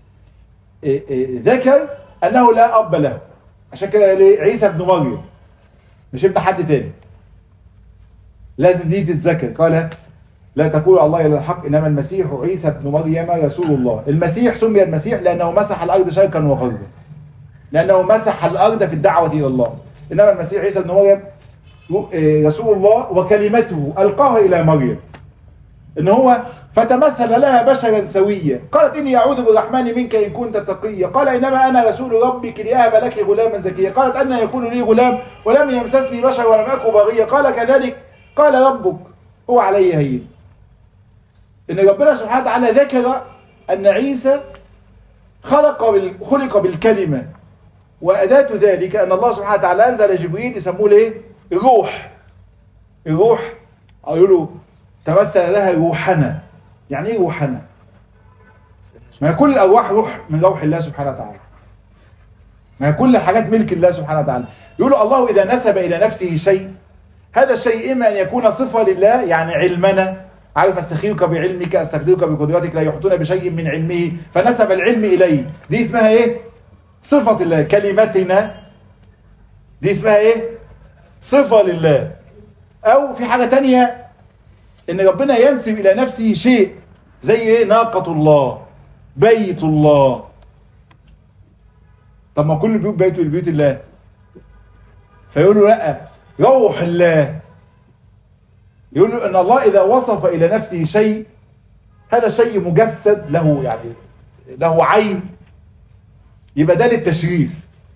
ذكر انه لا اب له عشان كده ليه عيسى ابن مريم مش ابن حد تاني لازم دي تتذكر قال لا تقول الله إلى الحق إنما المسيح عيسى ابن مريم رسول الله المسيح سمي المسيح لأنه مسح الأرض شرقا وغربا لأنه مسح الأرض في الدعوة إلى الله إنما المسيح عيسى ابن مريم رسول الله وكلمته ألقاها إلى مريم إن هو فتمثل لها بشرا سويا قالت إني أعوذ بالرحمن منك إن كنت تقيا قال إنما أنا رسول ربك لأهب لك غلاما زكيا قالت أن يكون لي غلام ولم يمسسني بشر ولم أكن بغيا قال كذلك قال ربك هو علي هين ان ربنا سبحانه وتعالى ذكر ان عيسى خلق بال... خلق بالكلمة وأداة ذلك أن الله سبحانه وتعالى أنزل جبريل يسموه الايه الروح الروح قالوا تمثل لها روحنا يعني ايه روحنا ما كل الأرواح روح من روح الله سبحانه وتعالى ما كل الحاجات ملك الله سبحانه وتعالى يقولوا الله إذا نسب إلى نفسه شيء هذا الشيء إما أن يكون صفة لله يعني علمنا عارف استخيرك بعلمك استخدرك بقدرتك لا يحطون بشيء من علمه فنسب العلم إليه دي اسمها ايه صفة الله كلمتنا دي اسمها ايه صفة لله او في حاجة تانية ان ربنا ينسب الى نفسه شيء زي ايه ناقة الله بيت الله طب ما كل بيوت بيته البيوت الله فيقولوا لا روح الله يقول له ان الله اذا وصف الى نفسه شيء هذا شيء مجسد له يعني له عين يبقى ده للتشريف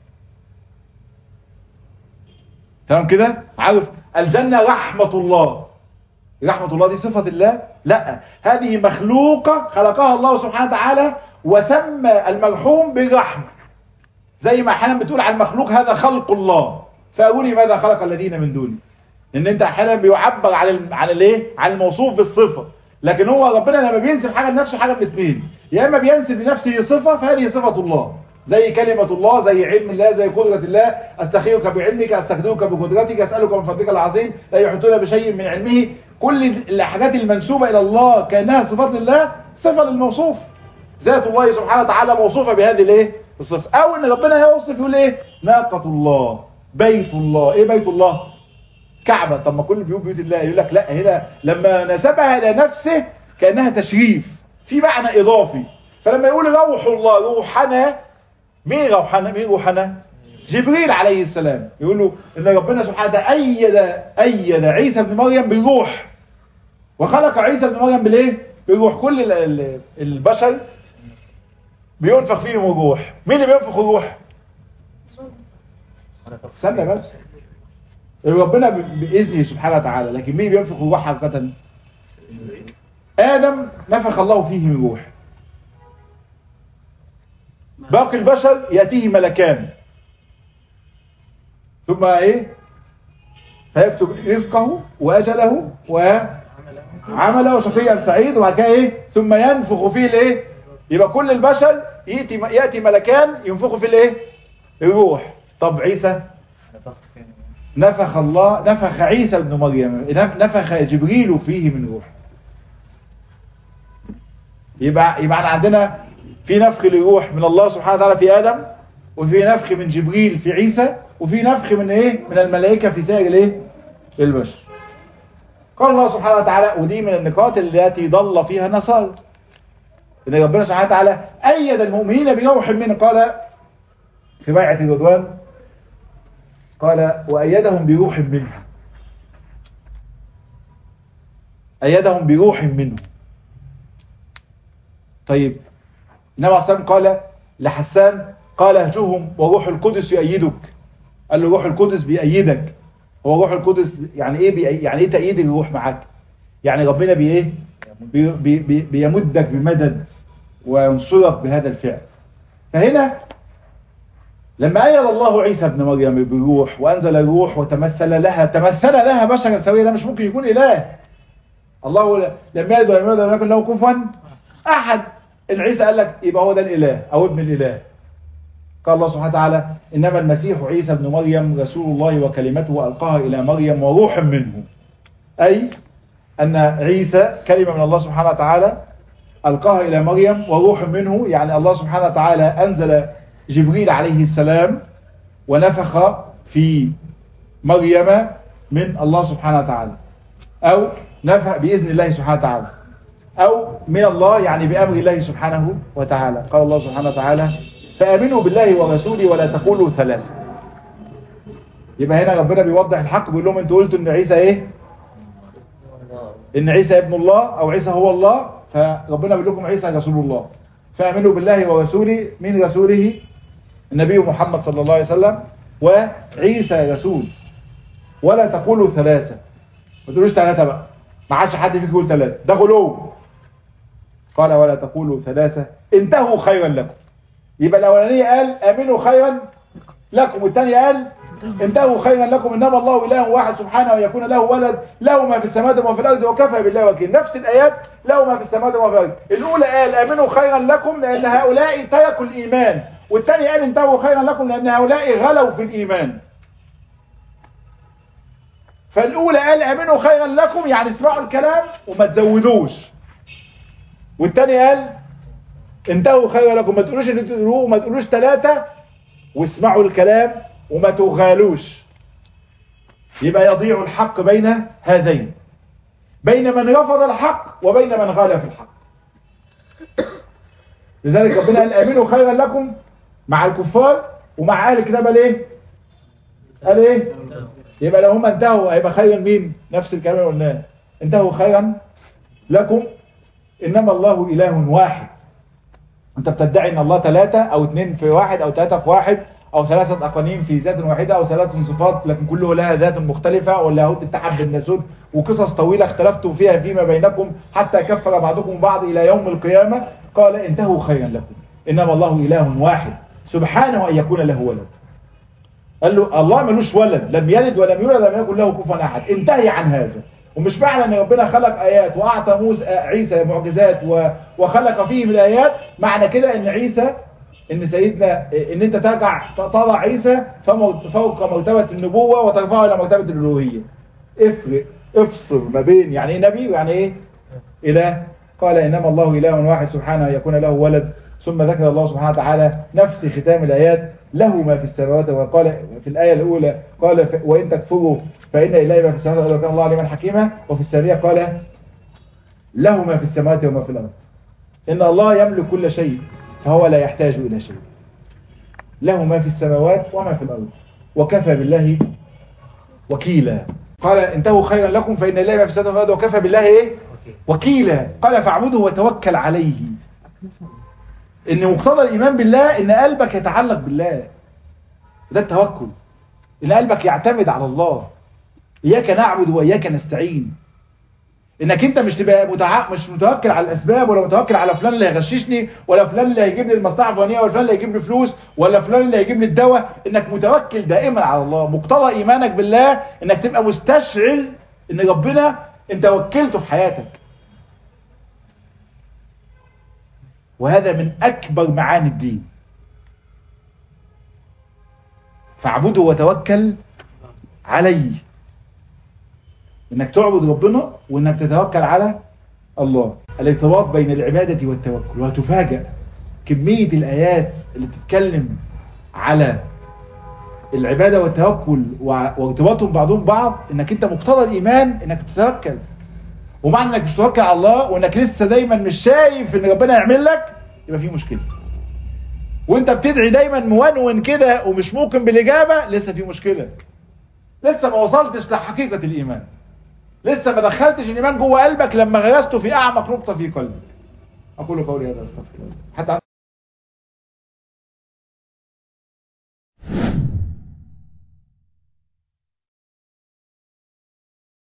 تمام كده عارف الجنة رحمة الله رحمة الله دي صفة الله لا هذه مخلوقة خلقها الله سبحانه وتعالى وسمى المرحوم بالرحمة زي ما احيانا بتقول على المخلوق هذا خلق الله فأقولي ماذا خلق الذين من دوني ان انت احيانا بيعبر عن ال... عن الايه عن الموصوف بالصفه لكن هو ربنا لما بينسب حاجه لنفسه حاجه من اثنين يا اما بينسب لنفسه صفه فهذه صفه الله زي كلمة الله زي علم الله زي قدرة الله استخيرك بعلمك استخدمك بقدرتك اسألك من فضلك العظيم لا يحيطون بشيء من علمه كل الحاجات المنسوبة الى الله كأنها صفات لله صفة للموصوف ذات الله سبحانه وتعالى موصوفة بهذه الايه الصفة او ان ربنا يوصف يقول ايه ناقة الله بيت الله ايه بيت الله كعبة طب ما كل بيوت بيوت الله يقول لك لا هنا لما نسبها إلى نفسه كأنها تشريف في معنى إضافي فلما يقول روح الله روحنا مين روحنا مين روحنا جبريل عليه السلام يقول له إن ربنا سبحانه وتعالى أيد أيد عيسى بن مريم بالروح وخلق عيسى بن مريم بالايه بالروح كل البشر بينفخ فيهم الروح مين اللي بينفخ الروح استنى بس ربنا بإذنه سبحانه وتعالى لكن مين بينفخ الروح حقيقة آدم نفخ الله فيه من روح باقي البشر يأتيه ملكان ثم ايه فيكتب رزقه وأجله وعمله شقيا سعيد وبعد كده ايه ثم ينفخ فيه الايه يبقى كل البشر يأتي, يأتي ملكان ينفخوا في الايه الروح طب عيسى نفخ الله نفخ عيسى ابن مريم نفخ جبريل فيه من روح يبقى يبقى عندنا في نفخ للروح من الله سبحانه وتعالى في آدم وفي نفخ من جبريل في عيسى وفي نفخ من ايه من الملائكة في سائر الايه البشر قال الله سبحانه وتعالى ودي من النقاط التي ضل فيها نصارى ان ربنا سبحانه وتعالى ايد المؤمنين بروح منه قال في بيعة الرضوان قال وأيدهم بروح منه أيدهم بروح منه طيب النبي عليه الصلاة قال لحسان قال اهجهم وروح القدس يؤيدك قال له روح القدس بيأيدك هو روح القدس يعني ايه بي... يعني ايه تأييد الروح معاك يعني ربنا بي ايه بي بي بي بيمدك بمدد وينصرك بهذا الفعل فهنا لما أيد الله عيسى ابن مريم بالروح وأنزل الروح وتمثل لها تمثل لها بشرا سويا ده مش ممكن يكون إله الله لم يلد ولم يولد ولم يكن له كفوا أحد إن عيسى قال لك يبقى هو ده الإله أو ابن الإله قال الله سبحانه وتعالى إنما المسيح عيسى ابن مريم رسول الله وكلمته ألقاها إلى مريم وروح منه أي أن عيسى كلمة من الله سبحانه وتعالى ألقاها إلى مريم وروح منه يعني الله سبحانه وتعالى أنزل جبريل عليه السلام ونفخ في مريم من الله سبحانه وتعالى أو نفخ بإذن الله سبحانه وتعالى أو من الله يعني بأمر الله سبحانه وتعالى قال الله سبحانه وتعالى فآمنوا بالله ورسوله ولا تقولوا ثلاثة يبقى هنا ربنا بيوضح الحق بيقول لهم انتوا قلتوا ان عيسى ايه ان عيسى ابن الله او عيسى هو الله فربنا بيقول لكم عيسى رسول الله فآمنوا بالله ورسوله من رسوله النبي محمد صلى الله عليه وسلم وعيسى رسول ولا تقولوا ثلاثة ما تقولوش ثلاثة بقى ما عادش حد فيكم يقول ثلاثة ده غلو قال ولا تقولوا ثلاثة انتهوا خيرا لكم يبقى الاولانيه قال امنوا خيرا لكم والثاني قال انتهوا خيرا لكم انما الله اله واحد سبحانه ويكون له ولد له ما في السماوات وما في الارض وكفى بالله وكيل نفس الايات له ما في السماوات وما في الارض الاولى قال امنوا خيرا لكم لان هؤلاء تركوا الايمان والثاني قال انتهوا خيرا لكم لان هؤلاء غلوا في الايمان فالاولى قال امنوا خيرا لكم يعني اسمعوا الكلام وما تزودوش والثاني قال انتهوا خيرا لكم ما تقولوش اللي تقولوه وما تقولوش ثلاثة واسمعوا الكلام وما تغالوش يبقى يضيع الحق بين هذين بين من رفض الحق وبين من غال في الحق لذلك ربنا قال امنوا خيرا لكم مع الكفار ومع اهل الكتاب قال ايه قال ايه يبقى لو هم انتهوا هيبقى خيرا مين نفس الكلام اللي قلناه انتهوا خيرا لكم انما الله اله واحد انت بتدعي ان الله ثلاثة او اثنين في واحد او ثلاثة في واحد او ثلاثة اقانيم في ذات واحدة او ثلاثة صفات لكن كله لها ذات مختلفة واللاهوت اتحد بالناسوت وقصص طويلة اختلفتم فيها فيما بينكم حتى كفر بعضكم بعض الى يوم القيامة قال انتهوا خيرا لكم انما الله اله واحد سبحانه ان يكون له ولد قال له الله ملوش ولد لم يلد ولم يولد ولم يكن له كفوا احد انتهي عن هذا ومش معنى ان ربنا خلق ايات واعطى موسى عيسى معجزات وخلق فيه الايات معنى كده ان عيسى ان سيدنا ان انت ترجع تضع عيسى فوق مرتبة النبوة وترفعه الى مرتبة الالوهية افرق افصل ما بين يعني ايه نبي ويعني ايه اله قال انما الله اله واحد سبحانه يكون له ولد ثم ذكر الله سبحانه وتعالى نفس ختام الايات له ما في السماوات وقال في الآية الأولى قال وإن تكفروا فإن إلهي ما في السماوات وكان الله عليما حكيما وفي الثانية قال له ما في السماوات وما في الأرض إن الله يملك كل شيء فهو لا يحتاج إلى شيء له ما في السماوات وما في الأرض وكفى بالله وكيلا قال انتهوا خيرا لكم فإن الله ما في السماوات والأرض وكفى بالله إيه؟ وكيلا قال فاعبده وتوكل عليه ان مقتضى الايمان بالله ان قلبك يتعلق بالله ده التوكل ان قلبك يعتمد على الله اياك نعبد واياك نستعين انك انت مش تبقى متع... مش متوكل على الاسباب ولا متوكل على فلان اللي هيغششني ولا فلان اللي هيجيب لي المصلحه الفلانيه ولا فلان اللي هيجيب لي فلوس ولا فلان اللي هيجيب لي الدواء انك متوكل دائما على الله مقتضى ايمانك بالله انك تبقى مستشعر ان ربنا انت وكلته في حياتك وهذا من أكبر معاني الدين فاعبده وتوكل عليه انك تعبد ربنا وانك تتوكل على الله الارتباط بين العبادة والتوكل وهتفاجأ كمية الآيات اللي تتكلم على العبادة والتوكل وارتباطهم بعضهم بعض انك انت مقتضى الايمان انك تتوكل ومعنى انك مش توكل على الله وانك لسه دايما مش شايف ان ربنا يعمل لك يبقى في مشكلة وانت بتدعي دايما مونون كده ومش ممكن بالاجابة لسه في مشكلة لسه ما وصلتش لحقيقة الايمان لسه ما دخلتش الايمان جوه قلبك لما غرسته في اعمق نقطة في قلبك اقول قولي هذا استغفر الله حتى